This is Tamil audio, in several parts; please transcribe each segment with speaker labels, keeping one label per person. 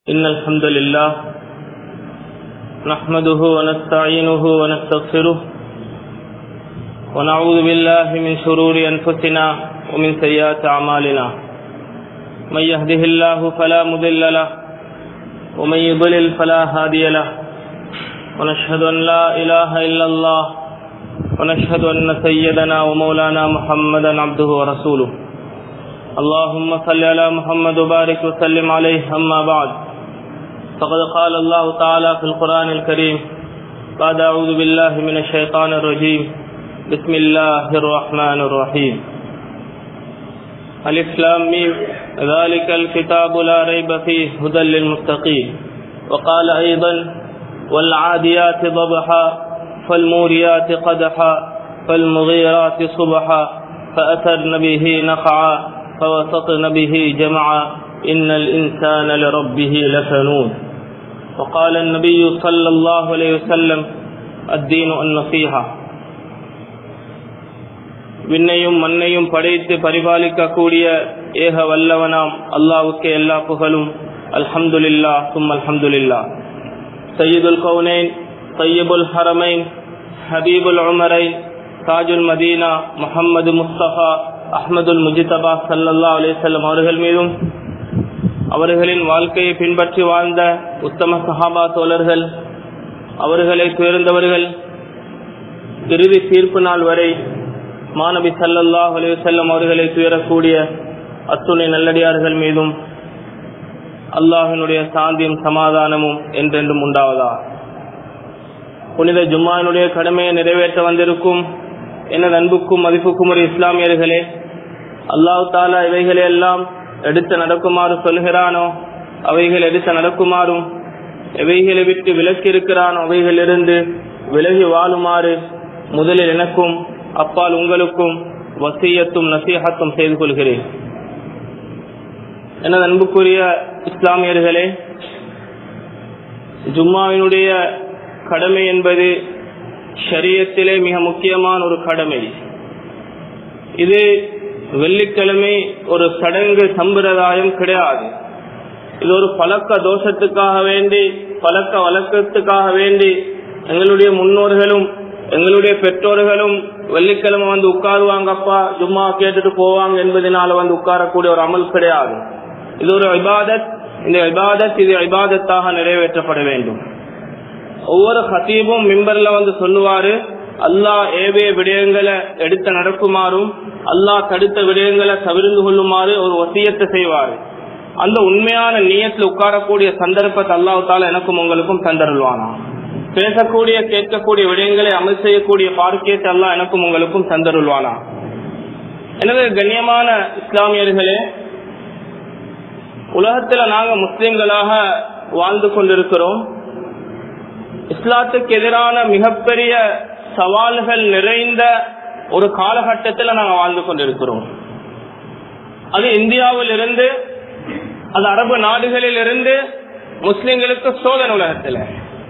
Speaker 1: إن الحمد لله نحمده ونستعينه ونستغفره ونعوذ بالله من شرور أنفسنا ومن سيئات أعمالنا من يهده الله فلا مضل له ومن يضلل فلا هادي له ونشهد أن لا إله إلا الله ونشهد أن سيدنا ومولانا محمدا عبده ورسوله اللهم صل على محمد وبارك وسلم عليه أما بعد فقد قال الله تعالى في القرآن الكريم بعد أعوذ بالله من الشيطان الرجيم بسم الله الرحمن الرحيم الإسلام ذلك الكتاب لا ريب فيه هدى للمتقين وقال أيضا والعاديات ضبحا فالموريات قدحا فالمغيرات صبحا فأثرن به نقعا فوسطن به جمعا إن الإنسان لربه لكنون وقال النبي صلى الله عليه وسلم الدين النصيحة விண்ணையும் மண்ணையும் படைத்து பரிபாலிக்கக்கூடிய ஏக வல்லவனாம் அல்லாவுக்கு எல்லா புகழும் அல்ஹம்துலில்லா சும் அல்ஹம்துலில்லா சையீதுல் கவுனைன் சையீபுல் ஹரமைன் ஹபீபுல் உமரைன் தாஜுல் மதீனா முஹம்மது முஸ்தபா அஹ்மதுல் முஜிதபா சல்லல்லா அலிசல்லம் அவர்கள் மீதும் அவர்களின் வாழ்க்கையை பின்பற்றி வாழ்ந்த உத்தம சஹாபா தோழர்கள் அவர்களை துயர்ந்தவர்கள் இறுதி தீர்ப்பு நாள் வரை மாணவி சல்லல்லாஹ் அலிவசல்லம் அவர்களை துயரக்கூடிய அத்துணை நல்லடியார்கள் மீதும் அல்லாஹினுடைய சாந்தியும் சமாதானமும் என்றென்றும் உண்டாவதா புனித ஜும்மானுடைய கடமையை நிறைவேற்ற வந்திருக்கும் எனது அன்புக்கும் மதிப்புக்கும் ஒரு இஸ்லாமியர்களே அல்லாஹு தாலா இவைகளை எல்லாம் எடுத்து நடக்குமாறு சொல்கிறானோ அவைகள் எடுத்து நடக்குமாறும் எவைகளை விட்டு விலக்கி இருக்கிறானோ அவைகளிலிருந்து விலகி வாழுமாறு முதலில் எனக்கும் அப்பால் உங்களுக்கும் வசியத்தும் நசீகத்தும் செய்து கொள்கிறேன் எனது அன்புக்குரிய இஸ்லாமியர்களே ஜும்மாவினுடைய கடமை என்பது ஷரியத்திலே மிக முக்கியமான ஒரு கடமை இது வெள்ளிக்கிழமை ஒரு சடங்கு சம்பிரதாயம் கிடையாது இது ஒரு பழக்க தோஷத்துக்காக வேண்டி பழக்க வழக்கத்துக்காக வேண்டி எங்களுடைய முன்னோர்களும் எங்களுடைய பெற்றோர்களும் வெள்ளிக்கிழமை வந்து உட்காருவாங்கப்பா ஜும்மா கேட்டுட்டு போவாங்க என்பதனால வந்து உட்காரக்கூடிய ஒரு அமல் கிடையாது இது ஒரு இபாதத் இந்த இபாதத் இது இபாதத்தாக நிறைவேற்றப்பட வேண்டும் ஒவ்வொரு ஹத்தீபும் மிம்பர்ல வந்து சொல்லுவாரு அல்லாஹ் ஏவே விடயங்களை எடுத்து நடக்குமாறும் அல்லாஹ் தடுத்த விடயங்களை தவிர்ந்து கொள்ளுமாறு ஒரு வசியத்தை செய்வாரு அந்த உண்மையான நீயத்தில் உட்காரக்கூடிய சந்தர்ப்பத்தை அல்லாஹால எனக்கும் உங்களுக்கும் தந்தருள்வானா பேசக்கூடிய கேட்கக்கூடிய விடயங்களை அமல் செய்யக்கூடிய பார்க்கியத்தை எல்லாம் எனக்கும் உங்களுக்கும் தந்தருள்வானா எனவே கண்ணியமான இஸ்லாமியர்களே உலகத்துல நாங்க முஸ்லிம்களாக வாழ்ந்து கொண்டிருக்கிறோம் இஸ்லாத்துக்கு எதிரான மிகப்பெரிய சவால்கள் நிறைந்த ஒரு காலகட்டத்தில் நாங்கள் வாழ்ந்து கொண்டிருக்கிறோம் அது இந்தியாவில் இருந்து அது அரபு நாடுகளில் இருந்து முஸ்லிம்களுக்கு சோதனை உலகத்தில்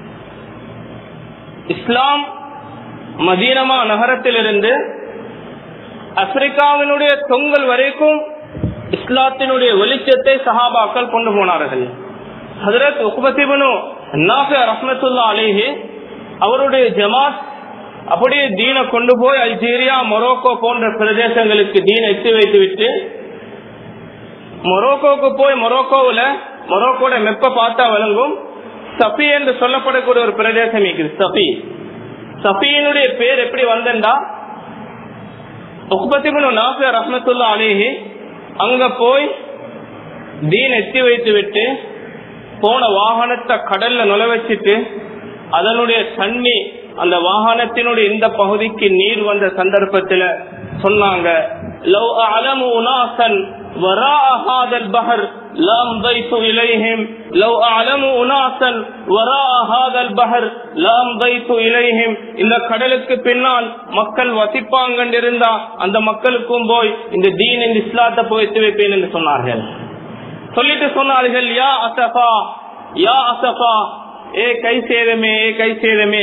Speaker 1: இஸ்லாம் மதீனமா நகரத்திலிருந்து ஆப்பிரிக்காவினுடைய தொங்கல் வரைக்கும் இஸ்லாத்தினுடைய வெளிச்சத்தை சஹாபாக்கள் கொண்டு போனார்கள் ஹதரத் உக்பத்திபனு ரஹமத்துல்லா அலேஹி அவருடைய ஜமாத் அப்படியே தீனை கொண்டு போய் அல்ஜீரியா மொரோக்கோ போன்ற பிரதேசங்களுக்கு தீனை எத்தி வைத்து விட்டு மொரோக்கோவுக்கு போய் மொரோக்கோவில் மொரோக்கோட மெப்ப பார்த்தா விளங்கும் சஃபி என்று சொல்லப்படக்கூடிய ஒரு பிரதேசம் இருக்குது சஃபி சஃபியினுடைய பேர் எப்படி வந்தா உக்பத்திபனு நாஃபியா ரஹமத்துல்லா அலேஹி அங்க போய் தீன் எத்தி வைத்து விட்டு போன வாகனத்தை கடல்ல நுழ வச்சுட்டு அதனுடைய தண்ணி அந்த வாகனத்தினுடைய இந்த பகுதிக்கு நீர் வந்த சந்தர்ப்பத்துல சொன்னாங்க லவ் அலமு உனாசன் وراء هذا البحر لامضيت إليهم لو أعلموا أناسا وراء هذا البحر لامضيت إليهم இந்த கடலுக்கு பின்னால் மக்கள் வசிப்பாங்க இருந்தா அந்த மக்களுக்கும் போய் இந்த தீன் இந்த இஸ்லாத்தை போய் வைப்பேன் என்று சொன்னார்கள் சொல்லிட்டு சொன்னார்கள் யா அசஃபா யா அசஃபா ஏ கை சேதமே ஏ கை சேதமே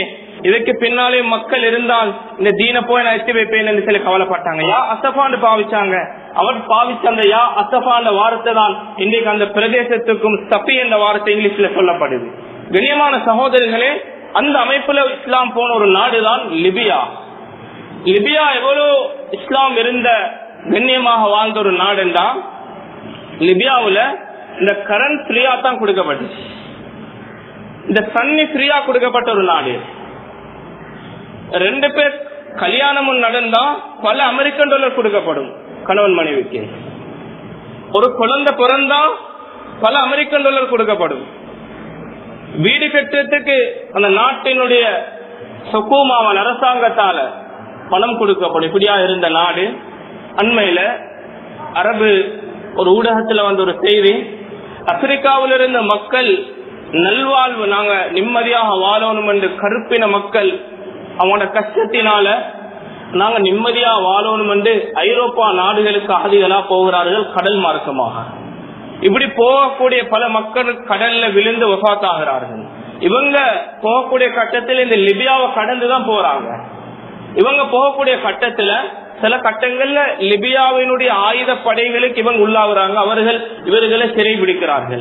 Speaker 1: இதுக்கு பின்னாலே மக்கள் இருந்தால் இந்த தீன போய் நான் எத்தி வைப்பேன் என்று சொல்லி கவலைப்பட்டாங்க யா அசஃபான்னு பாவிச்சாங்க அவர் பாவிச்ச அந்த யா அசஃபான வார்த்தை தான் இன்றைக்கு அந்த பிரதேசத்துக்கும் சபி என்ற வார்த்தை இங்கிலீஷ்ல சொல்லப்படுது கண்ணியமான சகோதரர்களே அந்த அமைப்புல இஸ்லாம் போன ஒரு நாடுதான் லிபியா லிபியா எவ்வளவு இஸ்லாம் இருந்த கண்ணியமாக வாழ்ந்த ஒரு நாடுண்டா லிபியாவுல இந்த கரண்ட் ஃப்ரீயா தான் கொடுக்கப்பட்டுச்சு இந்த தண்ணி ஃப்ரீயா கொடுக்கப்பட்ட ஒரு நாடு ரெண்டு பேர் கல்யாணமும் நடந்தா பல அமெரிக்கன் டாலர் கொடுக்கப்படும் கணவன் மனைவிக்கு ஒரு குழந்தை பிறந்தா பல அமெரிக்கன் டாலர் கொடுக்கப்படும் வீடு கட்டுறதுக்கு அந்த நாட்டினுடைய சுக்கூமாவன் அரசாங்கத்தால பணம் கொடுக்கப்படும் இப்படியா இருந்த நாடு அண்மையில அரபு ஒரு ஊடகத்துல வந்த ஒரு செய்தி ஆப்பிரிக்காவில் இருந்த மக்கள் நல்வாழ்வு நாங்க நிம்மதியாக வாழணும் என்று கருப்பின மக்கள் அவங்களோட கஷ்டத்தினால நாங்க நிம்மதியா வாழணும் என்று ஐரோப்பா நாடுகளுக்கு அகதிகளா போகிறார்கள் கடல் மார்க்கமாக இப்படி போகக்கூடிய பல மக்கள் கடல்ல விழுந்து வசாத்தாகிறார்கள் இவங்க போகக்கூடிய கட்டத்தில் இந்த லிபியாவை கடந்துதான் போறாங்க இவங்க போகக்கூடிய கட்டத்துல சில கட்டங்கள்ல லிபியாவினுடைய ஆயுத படைகளுக்கு இவங்க உள்ளாகுறாங்க அவர்கள் இவர்களை சிறை பிடிக்கிறார்கள்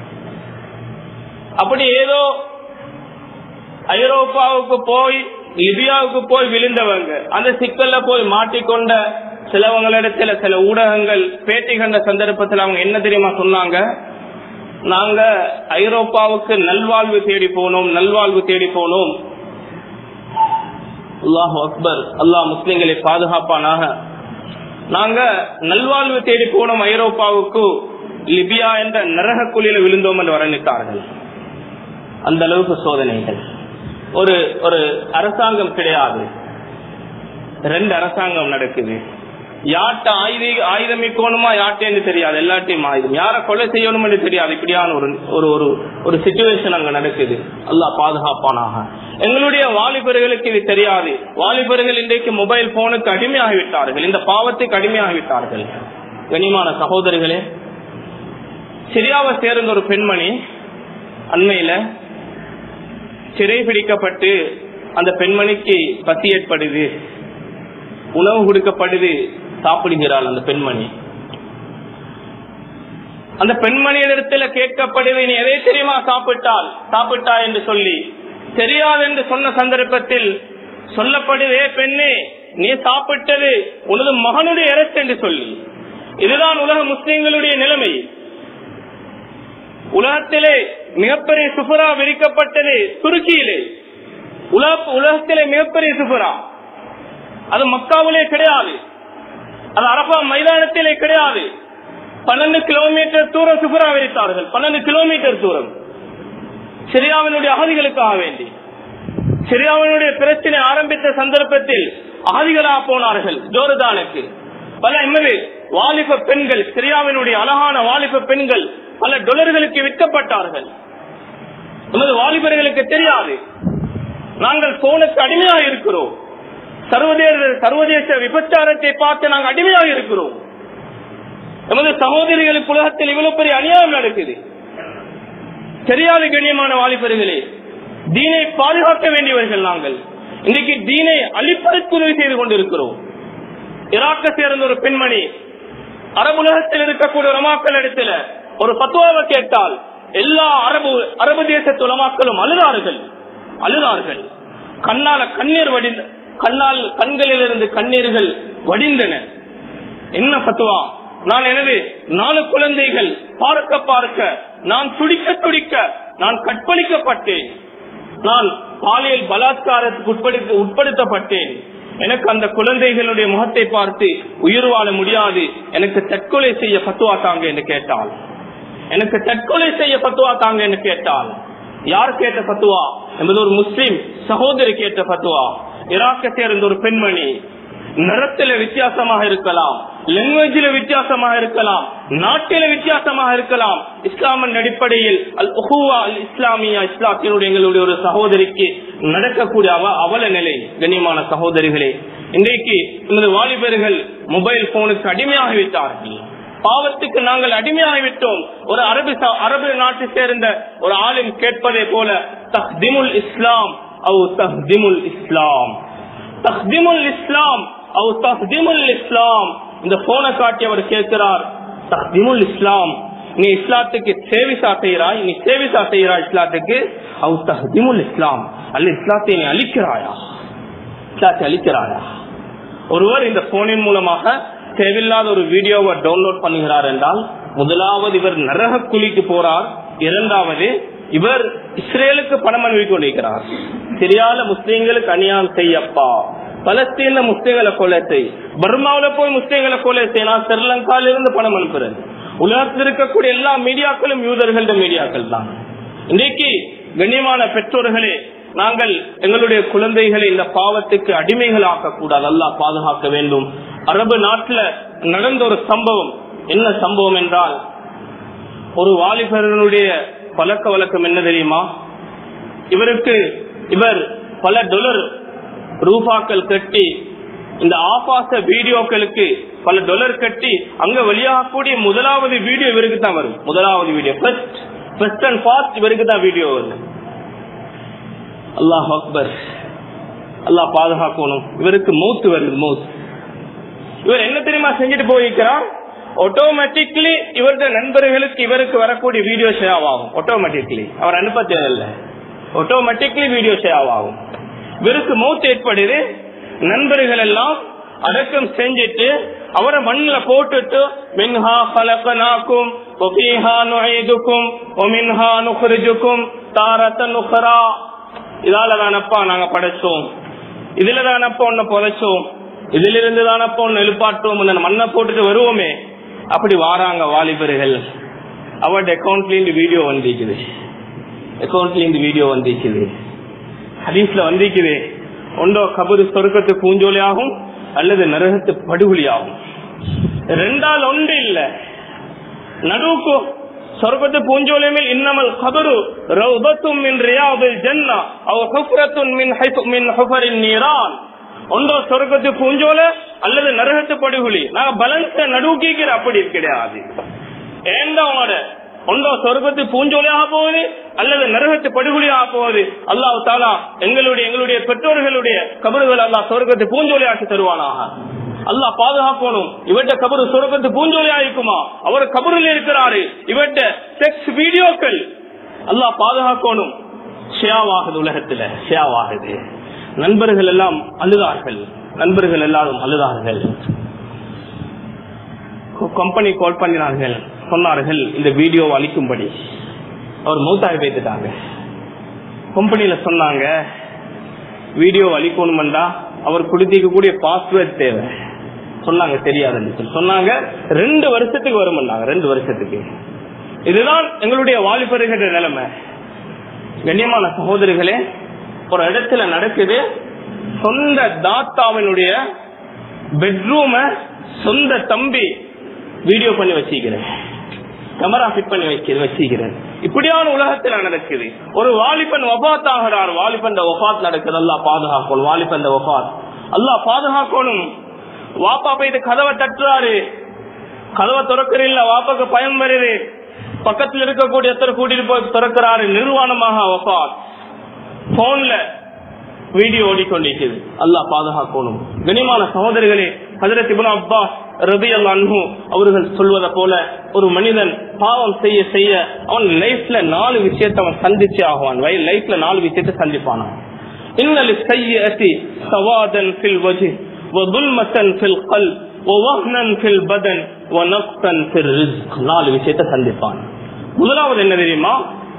Speaker 1: அப்படி ஏதோ ஐரோப்பாவுக்கு போய் லிபியாவுக்கு போய் விழுந்தவங்க அந்த சிக்கல்ல போய் மாட்டிக்கொண்ட சிலவங்களிடத்துல சில ஊடகங்கள் பேட்டி கண்ட சந்தர்ப்பத்தில் அவங்க என்ன தெரியுமா சொன்னாங்க நாங்க ஐரோப்பாவுக்கு நல்வாழ்வு தேடி போனோம் நல்வாழ்வு தேடி போனோம் அல்லாஹ் அக்பர் அல்லாஹ் முஸ்லிம்களை பாதுகாப்பானாக நாங்க நல்வாழ்வு தேடி போனோம் ஐரோப்பாவுக்கு லிபியா என்ற நரக குழியில விழுந்தோம் என்று வர்ணித்தார்கள் அந்த அளவுக்கு சோதனைகள் ஒரு ஒரு அரசாங்கம் கிடையாது ரெண்டு அரசாங்கம் நடக்குது யார்ட்ட ஆயுத ஆயுதமிக்கணுமா யார்ட்டேன்னு தெரியாது எல்லாத்தையும் ஆயுதம் யார கொலை செய்யணும்னு தெரியாது இப்படியான ஒரு ஒரு ஒரு ஒரு சுச்சுவேஷன் அங்க நடக்குது அல்லா பாதுகாப்பானாக எங்களுடைய வாலிபர்களுக்கு இது தெரியாது வாலிபர்கள் இன்றைக்கு மொபைல் போனுக்கு அடிமையாகிவிட்டார்கள் இந்த பாவத்துக்கு அடிமையாகிவிட்டார்கள் கனிமான சகோதரிகளே சிரியாவை சேர்ந்த ஒரு பெண்மணி அண்மையில சிறை பிடிக்கப்பட்டு அந்த பெண்மணிக்கு பசி ஏற்படுது உணவு கொடுக்கப்படுது சாப்பிடுகிறாள் அந்த பெண்மணி அந்த பெண்மணியிடத்துல கேட்கப்படுது நீ எதை தெரியுமா சாப்பிட்டால் சாப்பிட்டா என்று சொல்லி தெரியாது என்று சொன்ன சந்தர்ப்பத்தில் சொல்லப்படுதே பெண்ணே நீ சாப்பிட்டது உனது மகனுடைய இறத்து என்று சொல்லி இதுதான் உலக முஸ்லிம்களுடைய நிலைமை உலகத்திலே மிகப்பெரிய சுபரா விரிக்கப்பட்டது துருக்கியிலே உலக உலகத்திலே மிகப்பெரிய சுபரா அது மக்காவிலே கிடையாது அது அரபா மைதானத்திலே கிடையாது பன்னெண்டு கிலோமீட்டர் தூரம் சுபரா விரித்தார்கள் பன்னெண்டு கிலோமீட்டர் தூரம் சிரியாவினுடைய அகதிகளுக்காக வேண்டி சிரியாவினுடைய பிரச்சனை ஆரம்பித்த சந்தர்ப்பத்தில் அகதிகளாக போனார்கள் ஜோர்தானுக்கு பல எம்எல்ஏ வாலிப பெண்கள் சிரியாவினுடைய அழகான வாலிப பெண்கள் பல டொலர்களுக்கு விற்கப்பட்டார்கள் நமது வாலிபர்களுக்கு தெரியாது நாங்கள் போனுக்கு அடிமையாக இருக்கிறோம் சர்வதேச சர்வதேச விபச்சாரத்தை பார்த்து நாங்கள் அடிமையாக இருக்கிறோம் நமது சகோதரிகளுக்கு உலகத்தில் இவ்வளவு பெரிய அநியாயம் நடக்குது தெரியாத கண்ணியமான வாலிபர்களே தீனை பாதுகாக்க வேண்டியவர்கள் நாங்கள் இன்றைக்கு தீனை அழிப்பதற்கு உதவி செய்து கொண்டிருக்கிறோம் ஈராக்க சேர்ந்த ஒரு பெண்மணி அரபுலகத்தில் இருக்கக்கூடிய உலமாக்கள் இடத்துல ஒரு பத்துவாவை கேட்டால் எல்லா அரபு அரபு தேசத்து உலமாக்களும் அழுதார்கள் அழுதார்கள் கண்ணால கண்ணீர் வடிந்த கண்ணால் கண்களில் இருந்து கண்ணீர்கள் வடிந்தன என்ன பத்துவா நான் எனவே நாலு குழந்தைகள் பார்க்க பார்க்க நான் துடிக்க துடிக்க நான் கற்பழிக்கப்பட்டேன் நான் பாலியல் பலாத்காரத்துக்கு உட்படுத்த உட்படுத்தப்பட்டேன் எனக்கு அந்த குழந்தைகளுடைய முகத்தை பார்த்து உயிர் வாழ முடியாது எனக்கு தற்கொலை செய்ய பத்துவா தாங்க என்று கேட்டால் எனக்கு தற்கொலை செய்ய பத்துவா தாங்க என்று கேட்டால் யார் கேட்ட பத்துவா என்பது ஒரு முஸ்லிம் சகோதரி கேட்ட பத்துவா ஈராக்க சேர்ந்த ஒரு பெண்மணி நிறத்தில வித்தியாசமாக இருக்கலாம் லாங்குவேஜில வித்தியாசமாக இருக்கலாம் நாட்டில வித்தியாசமாக இருக்கலாம் இஸ்லாமின் அடிப்படையில் அல் உஹுவா அல் இஸ்லாமியா இஸ்லாத்தினுடைய எங்களுடைய ஒரு சகோதரிக்கு நடக்கக்கூடிய அவ அவல நிலை கண்ணியமான சகோதரிகளே இன்றைக்கு நமது வாலிபர்கள் மொபைல் போனுக்கு அடிமையாகிவிட்டார்கள் பாவத்துக்கு நாங்கள் அடிமையாகிவிட்டோம் ஒரு அரபு அரபு நாட்டை சேர்ந்த ஒரு ஆளும் கேட்பதை போல தஹ்திமுல் இஸ்லாம் أو تهدم الإسلام تخدم الإسلام أو تهدم الإسلام இந்த போனை காட்டி அவர் கேட்கிறார் தஹ்திமுல் இஸ்லாம் நீ இஸ்லாத்துக்கு சேவிசா செய்கிறாய் நீ சேவிசா செய்கிறாய் இஸ்லாத்துக்கு அவு தஹ்திமுல் இஸ்லாம் அல்ல இஸ்லாத்தை நீ அழிக்கிறாயா இஸ்லாத்தை அழிக்கிறாயா ஒருவர் இந்த போனின் மூலமாக தேவையில்லாத ஒரு வீடியோவை டவுன்லோட் பண்ணுகிறார் என்றால் முதலாவது இவர் நரக குழிக்கு போறார் இரண்டாவது இவர் இஸ்ரேலுக்கு பணம் அனுப்பி கொண்டிருக்கிறார் சிரியால முஸ்லீம்களுக்கு அநியாயம் செய்யப்பா பலஸ்தீன்ல முஸ்லீம்களை கொலை செய் பர்மாவில போய் முஸ்லீம்களை கொலை செய்யலாம் ஸ்ரீலங்கால இருந்து பணம் அனுப்புறது உலகத்தில் இருக்கக்கூடிய எல்லா மீடியாக்களும் யூதர்கள மீடியாக்கள் தான் இன்றைக்கு கண்ணியமான பெற்றோர்களே நாங்கள் எங்களுடைய குழந்தைகளை இந்த பாவத்துக்கு அடிமைகள் ஆக்கக்கூடாது அல்லாஹ் பாதுகாக்க வேண்டும் அரபு நாட்டுல நடந்த ஒரு சம்பவம் என்ன சம்பவம் என்றால் ஒரு வாலிபரனுடைய பழக்க வழக்கம் என்ன தெரியுமா இவருக்கு இவர் பல டொலர் ரூபாக்கள் கட்டி இந்த ஆபாச வீடியோக்களுக்கு பல டொலர் கட்டி அங்க வெளியாகக்கூடிய முதலாவது வீடியோ இவருக்கு தான் வரும் முதலாவது video first first and fast இவருக்கு தான் வீடியோ வருது அல்லாஹ் அக்பர் அல்லாஹ் பாதுகாக்கணும் இவருக்கு மூத்து வருது மூத்து இவர் என்ன தெரியுமா செஞ்சுட்டு போயிருக்கிறார் ஆட்டோமேட்டிக்லி இவருடைய நண்பர்களுக்கு இவருக்கு வரக்கூடிய வீடியோ ஷேவ் ஆகும் ஆட்டோமேட்டிக்லி அவர் அனுப்ப தேவையில்லை ஆட்டோமேட்டிக்லி வீடியோ ஷேவ் ஆகும் இவருக்கு மூத்து ஏற்படுது நண்பர்கள் எல்லாம் அடக்கம் செஞ்சுட்டு அவரை மண்ணுல போட்டுட்டு மின்ஹா பலக்கனாக்கும் ஒபீஹா நுழைதுக்கும் ஒமின்ஹா நுகரிஜுக்கும் தாரத்த நுகரா இதால தானப்பா நாங்க படைச்சோம் இதுல தானப்பா ஒன்னு புதைச்சோம் இதுல இருந்து தானப்பா ஒன்னு எழுப்பாட்டோம் இந்த மண்ணை போட்டுட்டு வருவோமே அப்படி வாராங்க வாலிபர்கள் அவருடைய அக்கௌண்ட்ல இருந்து வீடியோ வந்திருக்குது அக்கௌண்ட்ல இருந்து வீடியோ வந்திருக்குது ஹதீஸ்ல வந்திருக்குது ஒன்றோ கபரு சொருக்கத்து பூஞ்சோலியாகும் அல்லது நரகத்து படுகொலியாகும் ரெண்டால் ஒன்று இல்ல நடுவுக்கு சொர்க்கத்து பூஞ்சோலியமில் இன்னமல் கபரு ரௌபத்தும் மின் ரியாபில் ஜன்னா அவ் ஹுஃப்ரத்துன் மின் ஹைஃப் மின் ஹுஃபரின் நீரான் ஒன்றோ சொர்க்கத்து பூஞ்சோல அல்லது நரகத்து படுகொலி நாங்க பலன்ஸ நடுவுக்கிற அப்படி கிடையாது ஏண்டா உங்களோட ஒன்றோ சொர்க்கத்து பூஞ்சோலியாக போகுது அல்லது நரகத்து படுகொலியாக போகுது அல்லாஹ் தாலா எங்களுடைய எங்களுடைய பெற்றோர்களுடைய கபறுகள் அல்லாஹ் சொர்க்கத்து பூஞ்சோலியாக்கி தருவானாக அல்லாஹ் பாதுகாக்கணும் இவற்ற கபரு சொர்க்கத்து பூஞ்சோலியா இருக்குமா அவர் கபரில் இருக்கிறாரு இவற்ற செக்ஸ் வீடியோக்கள் அல்லாஹ் பாதுகாக்கணும் ஷியாவாகுது உலகத்துல ஷியாவாகுது நண்பர்கள் எல்லாம் அழுதார்கள் நண்பர்கள் எல்லாரும் அழுதார்கள் கம்பெனி கால் பண்ணினார்கள் சொன்னார்கள் இந்த வீடியோ அளிக்கும்படி அவர் மௌத்தாகி பேத்துட்டாங்க கம்பெனியில சொன்னாங்க வீடியோ அளிக்கணும்டா அவர் கொடுத்திக்கக்கூடிய பாஸ்வேர்ட் தேவை சொன்னாங்க தெரியாதுன்னு சொல்லி சொன்னாங்க ரெண்டு வருஷத்துக்கு வரும்னாங்க ரெண்டு வருஷத்துக்கு இதுதான் எங்களுடைய வாலிபருகிற நிலைமை கண்ணியமான சகோதரிகளே ஒரு இடத்துல நடக்குது சொந்த தாத்தாவினுடைய பெட்ரூம சொந்த தம்பி வீடியோ பண்ணி வச்சிக்கிறேன் கேமரா ஃபிட் பண்ணி வைக்க வச்சிக்கிறேன் இப்படியான உலகத்துல நடக்குது ஒரு வாலிபன் வபாத் ஆகிறார் வாலிபன் வபாத் நடக்குது அல்லா பாதுகாக்கணும் வாலிபன் வபாத் அல்லா பாதுகாக்கணும் வாப்பா போயிட்டு கதவை தட்டுறாரு கதவை திறக்கிறீல்ல வாப்பாக்கு பயம் வருது பக்கத்துல இருக்கக்கூடிய எத்தனை கூட்டிட்டு போய் திறக்கிறாரு நிர்வாணமாக வபாத் போன்ல வீடியோ ஓடிக்கொண்டிருக்கிறது அல்லாஹ் பாதுகாக்கணும் கனிமான சகோதரிகளே ஹதரத் இப்னு அப்பாஸ் ரபி அன்ஹு அவர்கள் சொல்வதை போல ஒரு மனிதன் பாவம் செய்ய செய்ய அவன் லைஃப்ல நாலு விஷயத்தை அவன் சந்திச்சு ஆகுவான் வயல் லைஃப்ல நாலு விஷயத்தை சந்திப்பான் இன்னலி சையத்தி சவாதன் ஃபில் வஜி وظلمة في القلب ووهنا في البدن ونقصا في الرزق நாலு விஷயத்தை சந்திப்பான் முதலாவது என்ன தெரியுமா